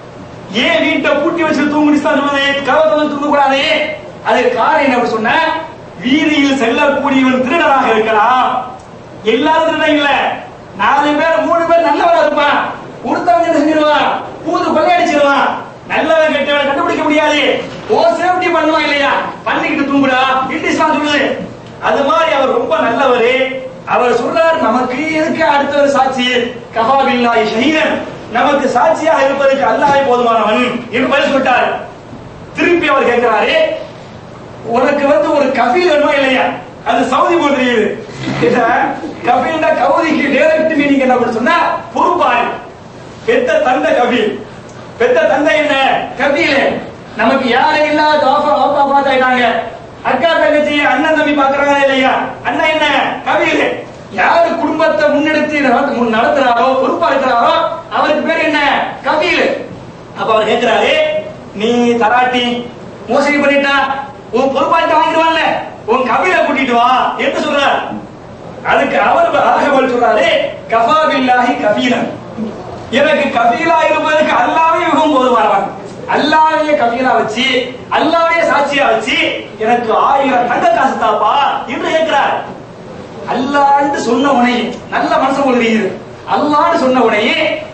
ஏன் வீட்டை பூட்டி வச்சு தூங்கு இஸ்லாம் சொல்லுது கதவை தூங்க கூடாது அதுக்கு காரணம் என்ன அப்படி சொன்னா வீதியில் செல்லக்கூடியவன் திருடனாக இருக்கலாம் எல்லாரும் திருடன் இல்ல நாலு பேர் மூணு பேர் நல்லவனா இருப்பான் கொடுத்தவன் என்ன செஞ்சிருவான் பூந்து கொள்ளையடிச்சிருவான் நல்லவன் கெட்டவன் கண்டுபிடிக்க முடியாது ஓ சேஃப்டி பண்ணுவான் இல்லையா பண்ணிக்கிட்டு தூங்குடா இங்கிலீஷ்லாம் சொல்லுது அது மாதிரி அவர் ரொம்ப நல்லவரு அவர் சொல்றார் நமக்கு எதுக்கு அடுத்த ஒரு சாட்சி கபாபில்லாஹி ஷஹீதன் நமக்கு சாட்சியாக இருப்பதற்கு அல்லாஹ்வே போதுமானவன் என்று பதில் சொல்லிட்டார் திருப்பி அவர் கேட்கிறாரு உனக்கு வந்து ஒரு கஃபீல் வேணுமா இல்லையா அது சவுதி போல் தெரியுது இத கஃபீல்னா கவுதிக்கு டைரக்ட் மீனிங் என்ன பண்ண சொன்னா பொறுப்பாளி பெத்த தந்தை கபீல் பெத்த தந்தை என்ன கபீல் நமக்கு யாரும் இல்லாத ஆஃபா ஆஃபா பார்த்தாயிட்டாங்க அக்கா தங்கச்சி அண்ணன் தம்பி பாக்குறாங்க இல்லையா அண்ணன் என்ன கபீல் யாரு குடும்பத்தை முன்னெடுத்து நடத்து- முன் நடத்துறாரோ பொறுப்பா இருக்கிறாரோ அவருக்கு பேர் என்ன கபீல் அப்ப அவர் கேட்கிறாரு நீ தராட்டி மோசடி பண்ணிட்டா உன் பொறுப்பாளிட்ட வாங்கிடுவான்ல உன் கபீலை கூட்டிட்டு வா என்று சொல்றார் அதுக்கு அவர் அழக பதில் சொல்றாரு கஃபா பில்லாஹி கபீலன் எனக்கு கபீலா இருப்பதற்கு அல்லாவே மிகவும் போதுமானவன் அல்லாவே கபீலா வச்சு அல்லாவே சாட்சியா வச்சு எனக்கு ஆயிரம் தங்க காசு தாப்பா என்று கேட்கிறார் அல்லான்னு சொன்ன உடனே நல்ல மனசு கொள்கிறீர்கள் அல்லான்னு சொன்ன உடனே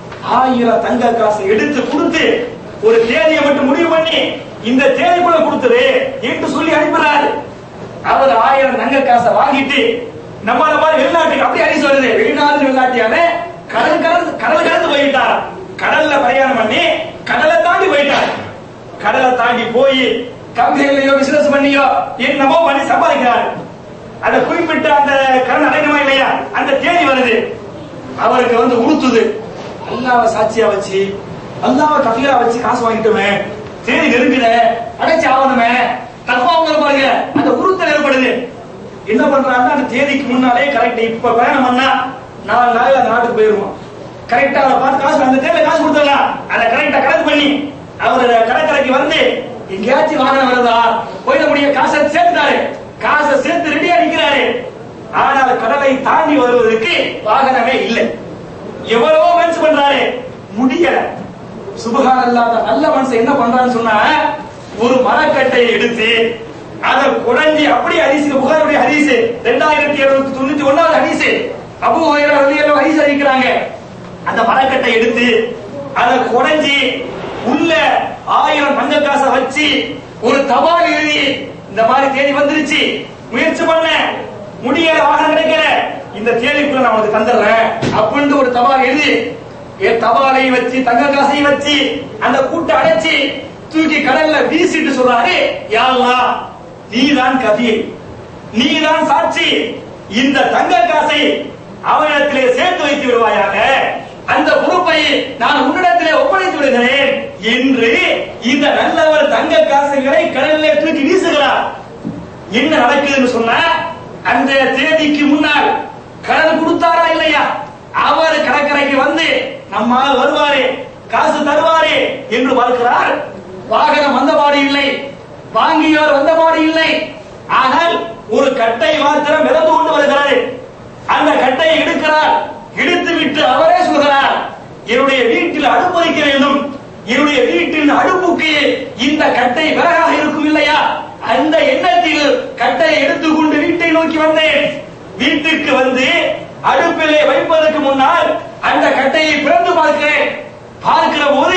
ஆயிரம் தங்க காசு எடுத்து கொடுத்து ஒரு தேதியை மட்டும் முடிவு பண்ணி இந்த தேதிக்குள்ள கொடுத்துரு என்று சொல்லி அனுப்புறாரு அவர் ஆயிரம் தங்க காசை வாங்கிட்டு நம்மள மாதிரி வெளிநாட்டுக்கு அப்படி அரிசி வருது வெளிநாட்டு வெளிநாட்டியான கடல் கடந்து கடல் கடந்து போயிட்டார் கடல்ல பிரயாணம் பண்ணி கடலை தாண்டி போயிட்டார் கடலை தாண்டி போய் கம்பெனிலையோ பிசினஸ் பண்ணியோ என்னமோ பண்ணி சம்பாதிக்கிறார் அந்த குறிப்பிட்ட அந்த கடன் அடைக்கணுமா இல்லையா அந்த தேதி வருது அவருக்கு வந்து உறுத்துது அல்லாவை சாட்சியா வச்சு அல்லாவை கஃபீலா வச்சு காசு வாங்கிட்டுமே தேதி நெருங்குத அடைச்சு ஆகணுமே தப்பா உங்களை பாருங்க அந்த உறுத்தல் ஏற்படுது என்ன பண்றாங்க அந்த தேதிக்கு முன்னாலே கரெக்ட் இப்ப பயணம் பண்ணா நாலு நாள் அந்த நாட்டுக்கு போயிருவோம் கரெக்டா அதை பார்த்து காசு அந்த தேதியில காசு கொடுத்துடலாம் அதை கரெக்டா கணக்கு பண்ணி அவர் கடற்கரைக்கு வந்து எங்கேயாச்சும் வாகனம் வருதா போயிட முடிய காசை சேர்த்துட்டாரு காசை சேர்த்து ரெடியா நிக்கிறாரு ஆனால் கடலை தாண்டி வருவதற்கு வாகனமே இல்லை எவ்வளவோ முயற்சி பண்றாரு முடியல சுபகான் அல்லாத நல்ல மனுஷன் என்ன பண்றான்னு சொன்னா ஒரு மரக்கட்டையை எடுத்து அதை குடஞ்சி அப்படி ஹரிசு புகாருடைய ஹரிசு ரெண்டாயிரத்தி இருநூத்தி தொண்ணூத்தி ஒன்னாவது ஹரிசு அபு ஹுரைரா ரலியல்லாஹு ஹரிஸ் அறிவிக்கிறாங்க அந்த மரக்கட்டை எடுத்து அதை குடஞ்சி உள்ள ஆயிரம் தங்க காசை வச்சு ஒரு தபால் எழுதி இந்த மாதிரி தேதி வந்துருச்சு முயற்சி பண்ண முடியல வாகனம் கிடைக்கல இந்த தேதிக்குள்ள நான் உனக்கு தந்துடுறேன் அப்படின்னு ஒரு தபால் எழுதி என் தபாலை வச்சு தங்க காசையும் வச்சு அந்த கூட்டை அடைச்சு தூக்கி கடல்ல வீசிட்டு சொல்றாரு யா அல்லாஹ் நீதான் கபீர் நீதான் சாட்சி இந்த தங்க காசை அவனிடத்திலே சேர்த்து வைத்து விடுவாயாக அந்த பொறுப்பை நான் உன்னிடத்திலே ஒப்படைத்து விடுகிறேன் என்று இந்த நல்லவர் தங்க காசுகளை கடலிலே தூக்கி வீசுகிறார் என்ன நடக்குதுன்னு சொன்னா அந்த தேதிக்கு முன்னால் கடன் கொடுத்தாரா இல்லையா அவர் கடற்கரைக்கு வந்து நம்மால் வருவாரு காசு தருவாரு என்று பார்க்கிறார் வாகனம் வந்தபாடு இல்லை வாங்கியோர் வந்தபாடு இல்லை ஆனால் ஒரு கட்டை மாத்திரம் மிதந்து கொண்டு வருகிறது அந்த கட்டையை எடுக்கிறார் எடுத்து விட்டு அவரே சொல்கிறார் என்னுடைய வீட்டில் அடுப்பு வைக்க வேண்டும் என்னுடைய வீட்டின் அடுப்புக்கு இந்த கட்டை விறகாக இருக்கும் இல்லையா அந்த எண்ணத்தில் கட்டையை எடுத்துக்கொண்டு வீட்டை நோக்கி வந்தேன் வீட்டுக்கு வந்து அடுப்பிலே வைப்பதற்கு முன்னால் அந்த கட்டையை பிறந்து பார்க்கிறேன் பார்க்கிற போது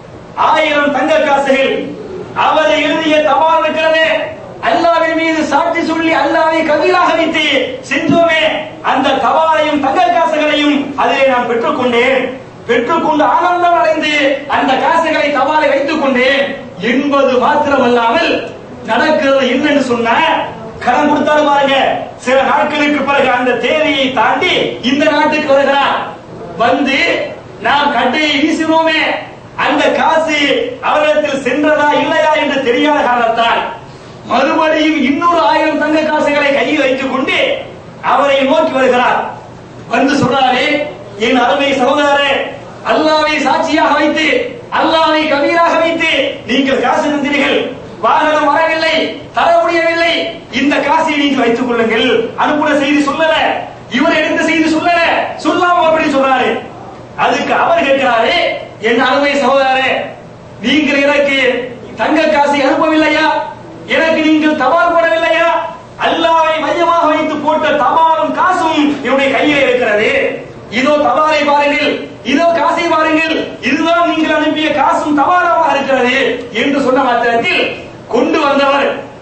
ஆயிரம் தங்க காசுகள் அவர் எழுதிய தபால் இருக்கிறது அல்லாவின் மீது சாட்சி சொல்லி அல்லாவை கவிலாக வைத்து சென்றோமே அந்த தபாலையும் தங்க காசுகளையும் அதிலே நான் பெற்றுக்கொண்டேன் பெற்றுக்கொண்டு ஆனந்தம் அடைந்து அந்த காசுகளை தபாலை வைத்துக் கொண்டேன் என்பது மாத்திரமல்லாமல் நடக்கிறது என்னன்னு சொன்ன கடன் கொடுத்தாரு பாருங்க சில நாட்களுக்கு பிறகு அந்த தேதியை தாண்டி இந்த நாட்டுக்கு வருகிறார் வந்து நாம் கட்டையை வீசினோமே அந்த காசு அவரிடத்தில் சென்றதா இல்லையா என்று தெரியாத காரணத்தால் மறுபடியும் இன்னொரு ஆயிரம் தங்க காசுகளை கையில் வைத்துக் கொண்டு அவரை நோக்கி வருகிறார் வந்து சொல்றாரு என் அருமை சகோதரரே அல்லாவை சாட்சியாக வைத்து அல்லாவை கபீராக வைத்து நீங்கள் காசு தந்தீர்கள் வாகனம் வரவில்லை தர முடியவில்லை இந்த காசை நீங்கள் வைத்துக் கொள்ளுங்கள் அனுப்புன செய்தி சொல்லல இவர் எடுத்த செய்தி சொல்லல சொல்லாம அப்படி சொல்றாரு அதுக்கு அவர் கேட்கிறாரு என் அருமை சகோதரரே நீங்கள் எனக்கு தங்க காசை அனுப்பவில்லையா எனக்கு நீங்கள் தபால் போடவில்லையா அல்லாவை மையமாக வைத்து போட்ட தபாலும் காசும் என்னுடைய கையில் இருக்கிறது இதோ தபாலை பாருங்கள் இதோ காசை பாருங்கள் இதுதான் நீங்கள் அனுப்பிய காசும் தபாலாக இருக்கிறது என்று சொன்ன மாத்திரத்தில் கொண்டு வந்தவர்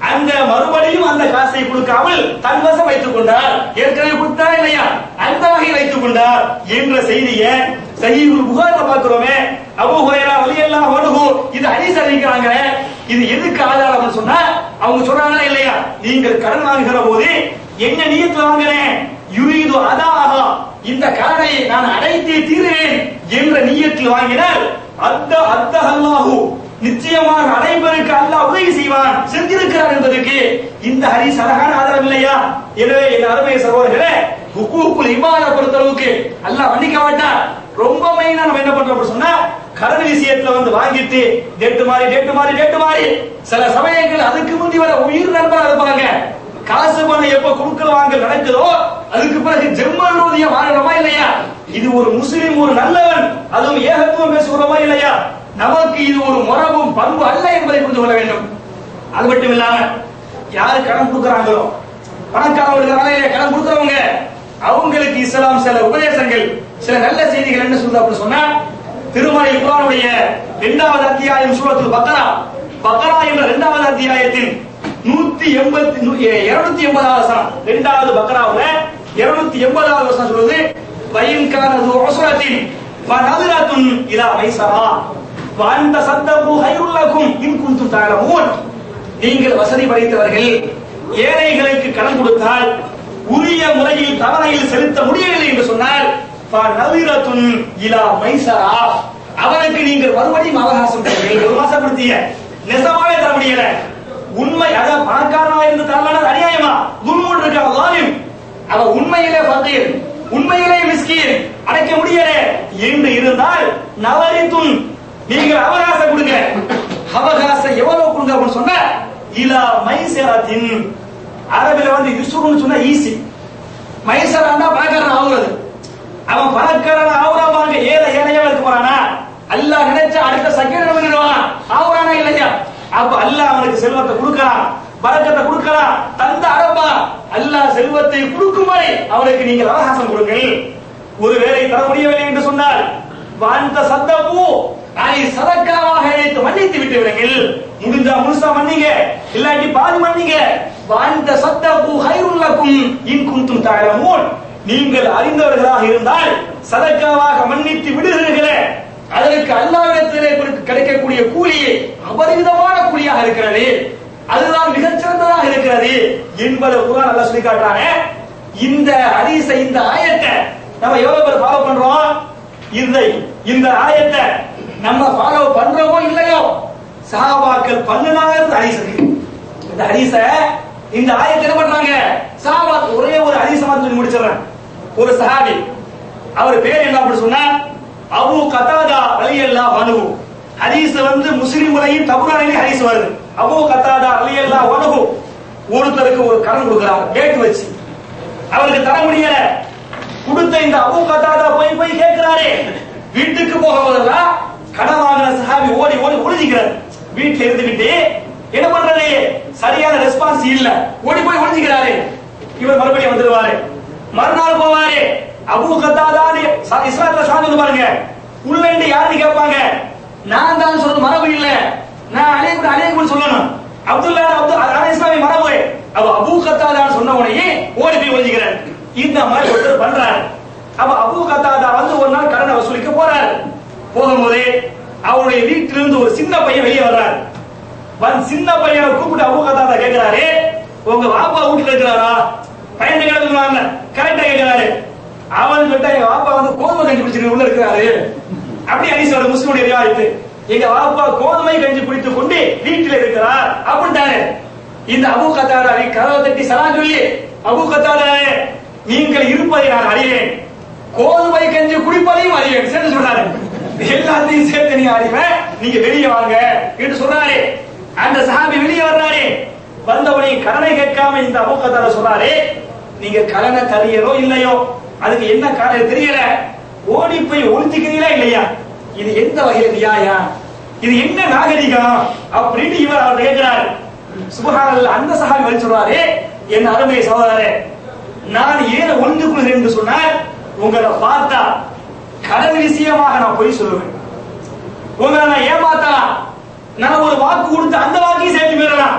அந்த மறுபடியும் அந்த காசை கொடுக்காமல் தன் வசம் வைத்துக் கொண்டார் ஏற்கனவே கொடுத்தா இல்லையா அந்த வகை வைத்துக் கொண்டார் என்ற செய்தியை சஹீஹுல் புகார்ல பார்க்கிறோமே அபூ ஹுரைரா ரலியல்லாஹு அன்ஹு இது ஹதீஸ் அறிவிக்கிறாங்க இது எதுக்கு ஆதாரம்னு சொன்னா அவங்க சொல்றாங்களா இல்லையா நீங்கள் கடன் வாங்குகிற போது என்ன நியத்துல வாங்குறேன் யுரீது அதாக இந்த கடனை நான் அடைத்தே தீருவேன் என்ற நியத்தில் வாங்கினால் அத்த அத்த அல்லாஹு நிச்சயமாக அடைப்பதற்கு அல்லாஹ் உதவி செய்வான் செஞ்சிருக்கிறார் என்பதற்கு இந்த ஹரிஸ் அழகான ஆதாரம் இல்லையா எனவே என் அருமை சகோதரர்களே ஹுக்கூக்குல் இமாத பொறுத்தளவுக்கு அல்லாஹ் மன்னிக்க மாட்டான் ரொம்ப மெயினா நம்ம என்ன பண்றோம் அப்படி சொன்னா கடன் விஷயத்துல வந்து வாங்கிட்டு டேட்டு மாறி டேட்டு மாறி டேட்டு மாறி சில சமயங்கள் அதுக்கு முந்தி வர உயிர் நண்பரா இருப்பாங்க காசு பணம் எப்ப குடுக்கல் வாங்கல் நடக்குதோ அதுக்கு பிறகு ஜெம்மனுடைய மாறணுமா இல்லையா இது ஒரு முஸ்லிம் ஒரு நல்லவன் அதுவும் ஏகத்துவம் பேசுகிறோமா இல்லையா நமக்கு இது ஒரு முறவும் பண்பு அல்ல என்பதை புரிந்து கொள்ள வேண்டும் அது மட்டும் இல்லாம யாரு கடன் கொடுக்கறாங்களோ பணக்காரவங்களுக்கு வேலையில கடன் கொடுக்கறவங்க அவங்களுக்கு இஸ்லாம் சில உபதேசங்கள் சில நல்ல செய்திகள் என்ன சொல்லுது அப்படி சொன்னா திருமலை குரானுடைய இரண்டாவது அத்தியாயம் சூரத்துல் பக்கரா பக்கரா என்ற இரண்டாவது அத்தியாயத்தின் நூத்தி எண்பத்தி இருநூத்தி எண்பதாவது வசனம் இரண்டாவது பக்கராவுல இருநூத்தி எண்பதாவது வசனம் சொல்லுது வயன்கானது ஒசரத்தின் நதுராத்துன் இலா மைசரா வாழ்ந்த சத்தபு ஹைருல்லக்கும் இன் குந்தும் தாழமூன் நீங்கள் வசதி படைத்தவர்கள் ஏழைகளுக்கு கடன் கொடுத்தால் உரிய முறையில் தவணையில் செலுத்த முடியவில்லை என்று சொன்னால் நவீரத்துன் இலா மைசரா அவனுக்கு நீங்கள் மறுபடியும் அவகாசம் தருவீர்கள் ஒரு மாசம் கொடுத்தீங்க நெசமாவே தர முடியல உண்மை அதான் பணக்காரனா இருந்து தரலான அநியாயமா துன்மூன் இருக்கா வாலிம் அவ உண்மையிலே பந்தீர் உண்மையிலே மிஸ்கீன் அடைக்க முடியல என்று இருந்தால் நவரித்துன் நீங்கள் அவகாசம் கொடுங்க அவகாசம் எவ்வளவு கொடுங்க அப்படின்னு சொன்னா இலா மைசரத்தின் அரபில வந்து யுசுருன்னு சொன்னா ஈஸி மைசராண்டா பணக்காரன் ஆகுறது அவன் பணக்காரன் ஆகுறாங்க ஏழை ஏழையா இருக்க போறானா அல்லாஹ் நினைச்சா அடுத்த செகண்ட் பண்ணிடுவான் ஆகுறானா இல்லையா அப்ப அல்லாஹ் அவனுக்கு செல்வத்தை கொடுக்கலாம் பறக்கத்தை கொடுக்கலாம் தந்த அரபா அல்லாஹ் செல்வத்தை கொடுக்கும் வரை அவனுக்கு நீங்கள் அவகாசம் கொடுங்கள் ஒருவேளை தர முடியவில்லை என்று சொன்னால் வாழ்ந்த சத்தப்பூ அதை சதக்காவாக நினைத்து மன்னித்து விட்டு விடுங்கள் முடிஞ்சா முழுசா மன்னிங்க இல்லாட்டி பாதி மன்னிங்க வாழ்ந்த சத்தப்பூ ஹைருல்லக்கும் இன் குந்தும் தாழமூன் நீங்கள் அறிந்தவர்களாக இருந்தால் சதக்காவாக மன்னித்து விடுகிறீர்களே அதற்கு அல்லாவிடத்திலே கிடைக்கக்கூடிய கூலி அபரிவிதமான கூலியாக இருக்கிறது அதுதான் மிகச்சிறந்ததாக இருக்கிறது என்பதை குரான் நல்லா சொல்லி காட்டுறாங்க இந்த ஹதீஸ இந்த ஆயத்தை நம்ம எவ்வளவு பேர் ஃபாலோ பண்றோம் இந்த இந்த ஆயத்தை நம்ம ஃபாலோ பண்றோமோ இல்லையோ சஹாபாக்கள் பண்ணுனாங்க ஹதீஸ் இருக்கு இந்த ஹதீஸ இந்த ஆயத்தை என்ன பண்றாங்க சஹாபா ஒரே ஒரு ஹதீஸ மாதிரி சொல்லி முடிச்சிடுறேன் ஒரு சஹாபி அவர் பேர் என்ன அப்படி சொன்னா அபு கதாதா ரலியல்லாஹு அன்ஹு ஹதீஸ் வந்து முஸ்லிம் முறையும் தபுரானிலே ஹதீஸ் வருது அபு கத்தாதா ரலியல்லாஹு அன்ஹு ஒருத்தருக்கு ஒரு கடன் கொடுக்கறாங்க கேட்டு வச்சு அவருக்கு தர முடியல கொடுத்த இந்த அபு கத்தாதா போய் போய் கேட்கிறாரே வீட்டுக்கு போக போதெல்லாம் கடன் வாங்கின சஹாபி ஓடி ஓடி ஒளிஞ்சிக்கிறார் வீட்டுல இருந்துகிட்டு என்ன பண்றது சரியான ரெஸ்பான்ஸ் இல்ல ஓடி போய் ஒளிஞ்சிக்கிறாரு இவர் மறுபடியும் வந்துருவாரு மறுநாள் போவாரு அபு கத்தாதான்னு இஸ்லாத்துல சாமி வந்து பாருங்க உள்ளேண்டு யாருன்னு கேட்பாங்க நான் தான் சொல்றது மரபு இல்ல நான் அலையக்கூட அலையக்கூட சொல்லணும் அப்துல்லா அப்துல் அதான் இஸ்லாமிய மரபு அவ அபு கத்தாதான்னு சொன்ன உடனே ஓடி போய் ஒழிஞ்சுக்கிறார் இந்த மாதிரி ஒருத்தர் பண்றாரு அப்ப அபு கத்தாதா வந்து ஒரு நாள் கடனை வசூலிக்க போறாரு போகும்போது அவருடைய வீட்டிலிருந்து ஒரு சின்ன பையன் வெளியே வர்றாரு வந்து சின்ன பையனை கூப்பிட்டு அபு கத்தாதா கேட்கிறாரு உங்க வாப்பா வீட்டுல இருக்கிறாரா பையன் கிடக்குறாங்க கரெக்டா கேட்கிறாரு அவன் கிட்ட எங்க வாப்பா வந்து கோதுமை கஞ்சி குடிச்சிட்டு உள்ள இருக்கிறாரு அப்படி அனிசோட முஸ்லிமுடைய ரிவாயத்து எங்க வாப்பா கோதுமை கஞ்சி குடித்துக் கொண்டு வீட்டில் இருக்கிறார் அப்படின்ட்டாரு இந்த அபு கத்தாராவை கதவை தட்டி சலா சொல்லி அபு கத்தாராவே நீங்கள் இருப்பதை நான் அறிவேன் கோதுமை கஞ்சி குடிப்பதையும் அறிவேன் சேர்த்து சொல்றாரு எல்லாத்தையும் சேர்த்து நீ அறிவேன் நீங்க வெளியே வாங்க என்று சொல்றாரு அந்த சஹாபி வெளியே வர்றாரு வந்தவனை கடனை கேட்காம இந்த அபு கத்தாரா சொல்றாரு நீங்க கடனை தரியறோ இல்லையோ அதுக்கு என்ன காரணம் தெரியல ஓடி போய் ஒழிச்சுக்கிறீங்களா இல்லையா இது எந்த வகையில நியாயா இது என்ன நாகரிகம் அப்படின்னு இவர் அவர் கேட்கிறார் சுபஹானல்ல அந்த சஹாபி வந்து சொல்றாரு என் அருமை சகோதரரே நான் ஏன் ஒன்று கொள்கிறேன் என்று சொன்னால் உங்களை பார்த்தா கடன் விஷயமாக நான் போய் சொல்லுவேன் உங்களை நான் ஏமாத்தலாம் நான் ஒரு வாக்கு கொடுத்து அந்த வாக்கையும் சேர்த்து போயிடலாம்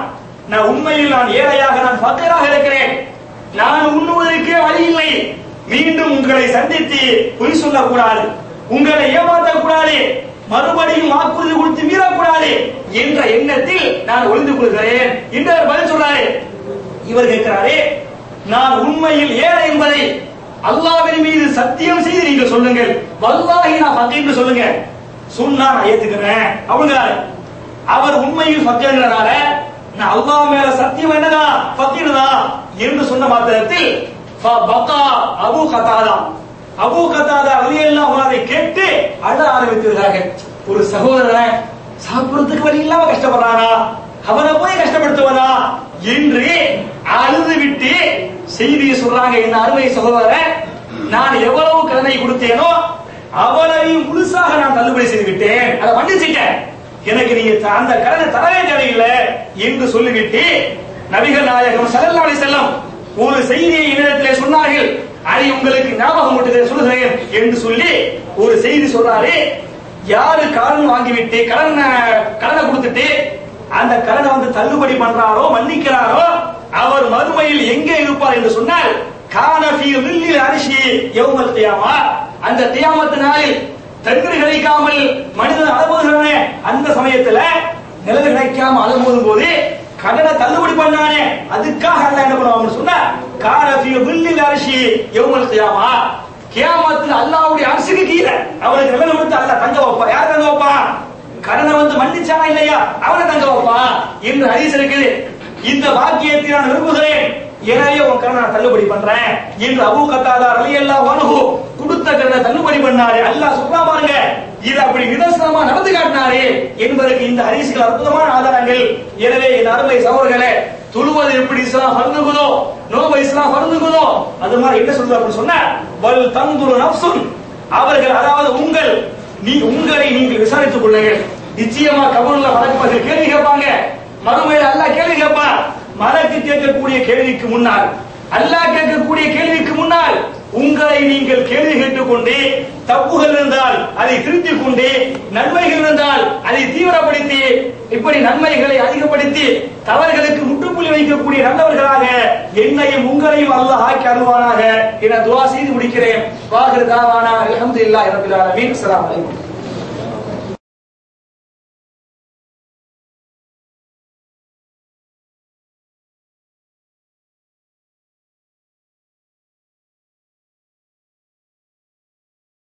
நான் உண்மையில் நான் ஏழையாக நான் பக்கராக இருக்கிறேன் நான் உண்ணுவதற்கே வழி இல்லை மீண்டும் உங்களை சந்தித்து பொய் சொல்லக்கூடாது உங்களை ஏமாற்றக் கூடாது மறுபடியும் வாக்குறுதி கொடுத்து மீறக்கூடாது என்ற எண்ணத்தில் நான் ஒளிந்து கொள்கிறேன் என்று அவர் பதில் சொல்றாரு இவர் கேட்கிறாரே நான் உண்மையில் ஏழை என்பதை அல்லாவின் மீது சத்தியம் செய்து நீங்கள் சொல்லுங்கள் வல்லாஹி நான் பக்கீர்னு சொல்லுங்க சொன்னா நான் ஏத்துக்கிறேன் அப்படிங்கிறாரு அவர் உண்மையில் பக்கீர்னால நான் அல்லாஹ் மேல சத்தியம் என்னதா பக்கீர்தா என்று சொன்ன மாத்திரத்தில் பக்கா அபு கதாதா அபு கதாதா ரலியல்லாஹு அதை கேட்டு அழ ஆரம்பித்திருக்கிறார்கள் ஒரு சகோதரன் சாப்பிடுறதுக்கு வழி இல்லாம கஷ்டப்படுறானா அவனை போய் கஷ்டப்படுத்துவதா என்று அழுது விட்டு செய்தியை சொல்றாங்க என் அருமை சகோதரன் நான் எவ்வளவு கடனை கொடுத்தேனோ அவ்வளவையும் முழுசாக நான் தள்ளுபடி செய்து விட்டேன் அதை மன்னிச்சிட்டேன் எனக்கு நீங்க த- அந்த கடனை தரவே தேவையில்லை என்று சொல்லிவிட்டு நபிகள் நாயகம் ஸல்லல்லாஹு அலைஹி வஸல்லம் ஒரு செய்தியை என்னிடத்திலே சொன்னார்கள் அதை உங்களுக்கு ஞாபகம் ஊட்டுகிறேன் சொல்லுகிறேன் என்று சொல்லி ஒரு செய்தி சொல்றாரு யாரு கடன் வாங்கிவிட்டு கடன் கடனை கொடுத்துட்டு அந்த கடனை வந்து தள்ளுபடி பண்றாரோ மன்னிக்கிறாரோ அவர் மறுமையில் எங்கே இருப்பார் என்று சொன்னால் கானபி மில்லில் அரிசி யௌமல் கியாமா அந்த கியாமத்து நாளில் தண்ணீர் கிடைக்காமல் மனிதன் அனுபவம் அந்த சமயத்துல நிலவு கிடைக்காம அனுபவம் போது கடனை தள்ளுபடி பண்ணானே அதுக்காக அல்ல என்ன பண்ணுவாங்க சொன்னா காரஃபி மில்லில் அரிசி யௌமல் கியாமா கியாமத்தில் அல்லாஹ்வுடைய அரசுக்கு கீழே அவனுக்கு நிலவு கொடுத்து அல்லாஹ் தங்க வைப்பா யார் தங்க வைப்பா கடனை வந்து மன்னிச்சானா இல்லையா அவனை தங்க வைப்பா என்று ஹதீஸ் இருக்குது இந்த வாக்கியத்தை நான் விரும்புகிறேன் எனவே உன் கடனை நான் தள்ளுபடி பண்றேன் என்று அபூ கத்தாதா ரலியல்லாஹு அன்ஹு கொடுத்த கடனை தள்ளுபடி பண்ணாரு அல்லாஹ் சொல்றா பாருங்க இது அப்படி நிதர்சனமா நடந்து காட்டினாரே என்பதற்கு இந்த ஹதீஸ்கள் அற்புதமான ஆதாரங்கள் எனவே என் அருமை சகோதரர்களே தொழுவது எப்படி இஸ்லாம் பருந்துகுதோ நோப இஸ்லாம் பருந்துகுதோ அது மாதிரி என்ன சொல்றது அப்படின்னு சொன்னா வல் தந்துரு நப்சுன் அவர்கள் அதாவது உங்கள் நீ உங்களை நீங்கள் விசாரித்துக் கொள்ளுங்கள் நிச்சயமா கபூர்ல வழக்கு கேள்வி கேட்பாங்க மறுமையில அல்லாஹ் கேள்வி கேட்பான் மலக்கு கேட்கக்கூடிய கேள்விக்கு முன்னால் அல்லாஹ் கேட்கக்கூடிய கேள்விக்கு முன்னால் உங்களை நீங்கள் கேள்வி கேட்டுக்கொண்டு தப்புகள் இருந்தால் அதை திருத்திக் கொண்டு நன்மைகள் இருந்தால் அதை தீவிரப்படுத்தி இப்படி நன்மைகளை அதிகப்படுத்தி தவறுகளுக்கு முற்றுப்புள்ளி வைக்கக்கூடிய நல்லவர்களாக என்னையும் உங்களையும் அல்லாஹ் ஆக்கி அருள்வானாக என துவா செய்து முடிக்கிறேன் வாகிரு தாவானா அல்ஹம்துலில்லாஹி ரப்பில் ஆலமீன் அஸ்ஸலாமு அலைக்கும்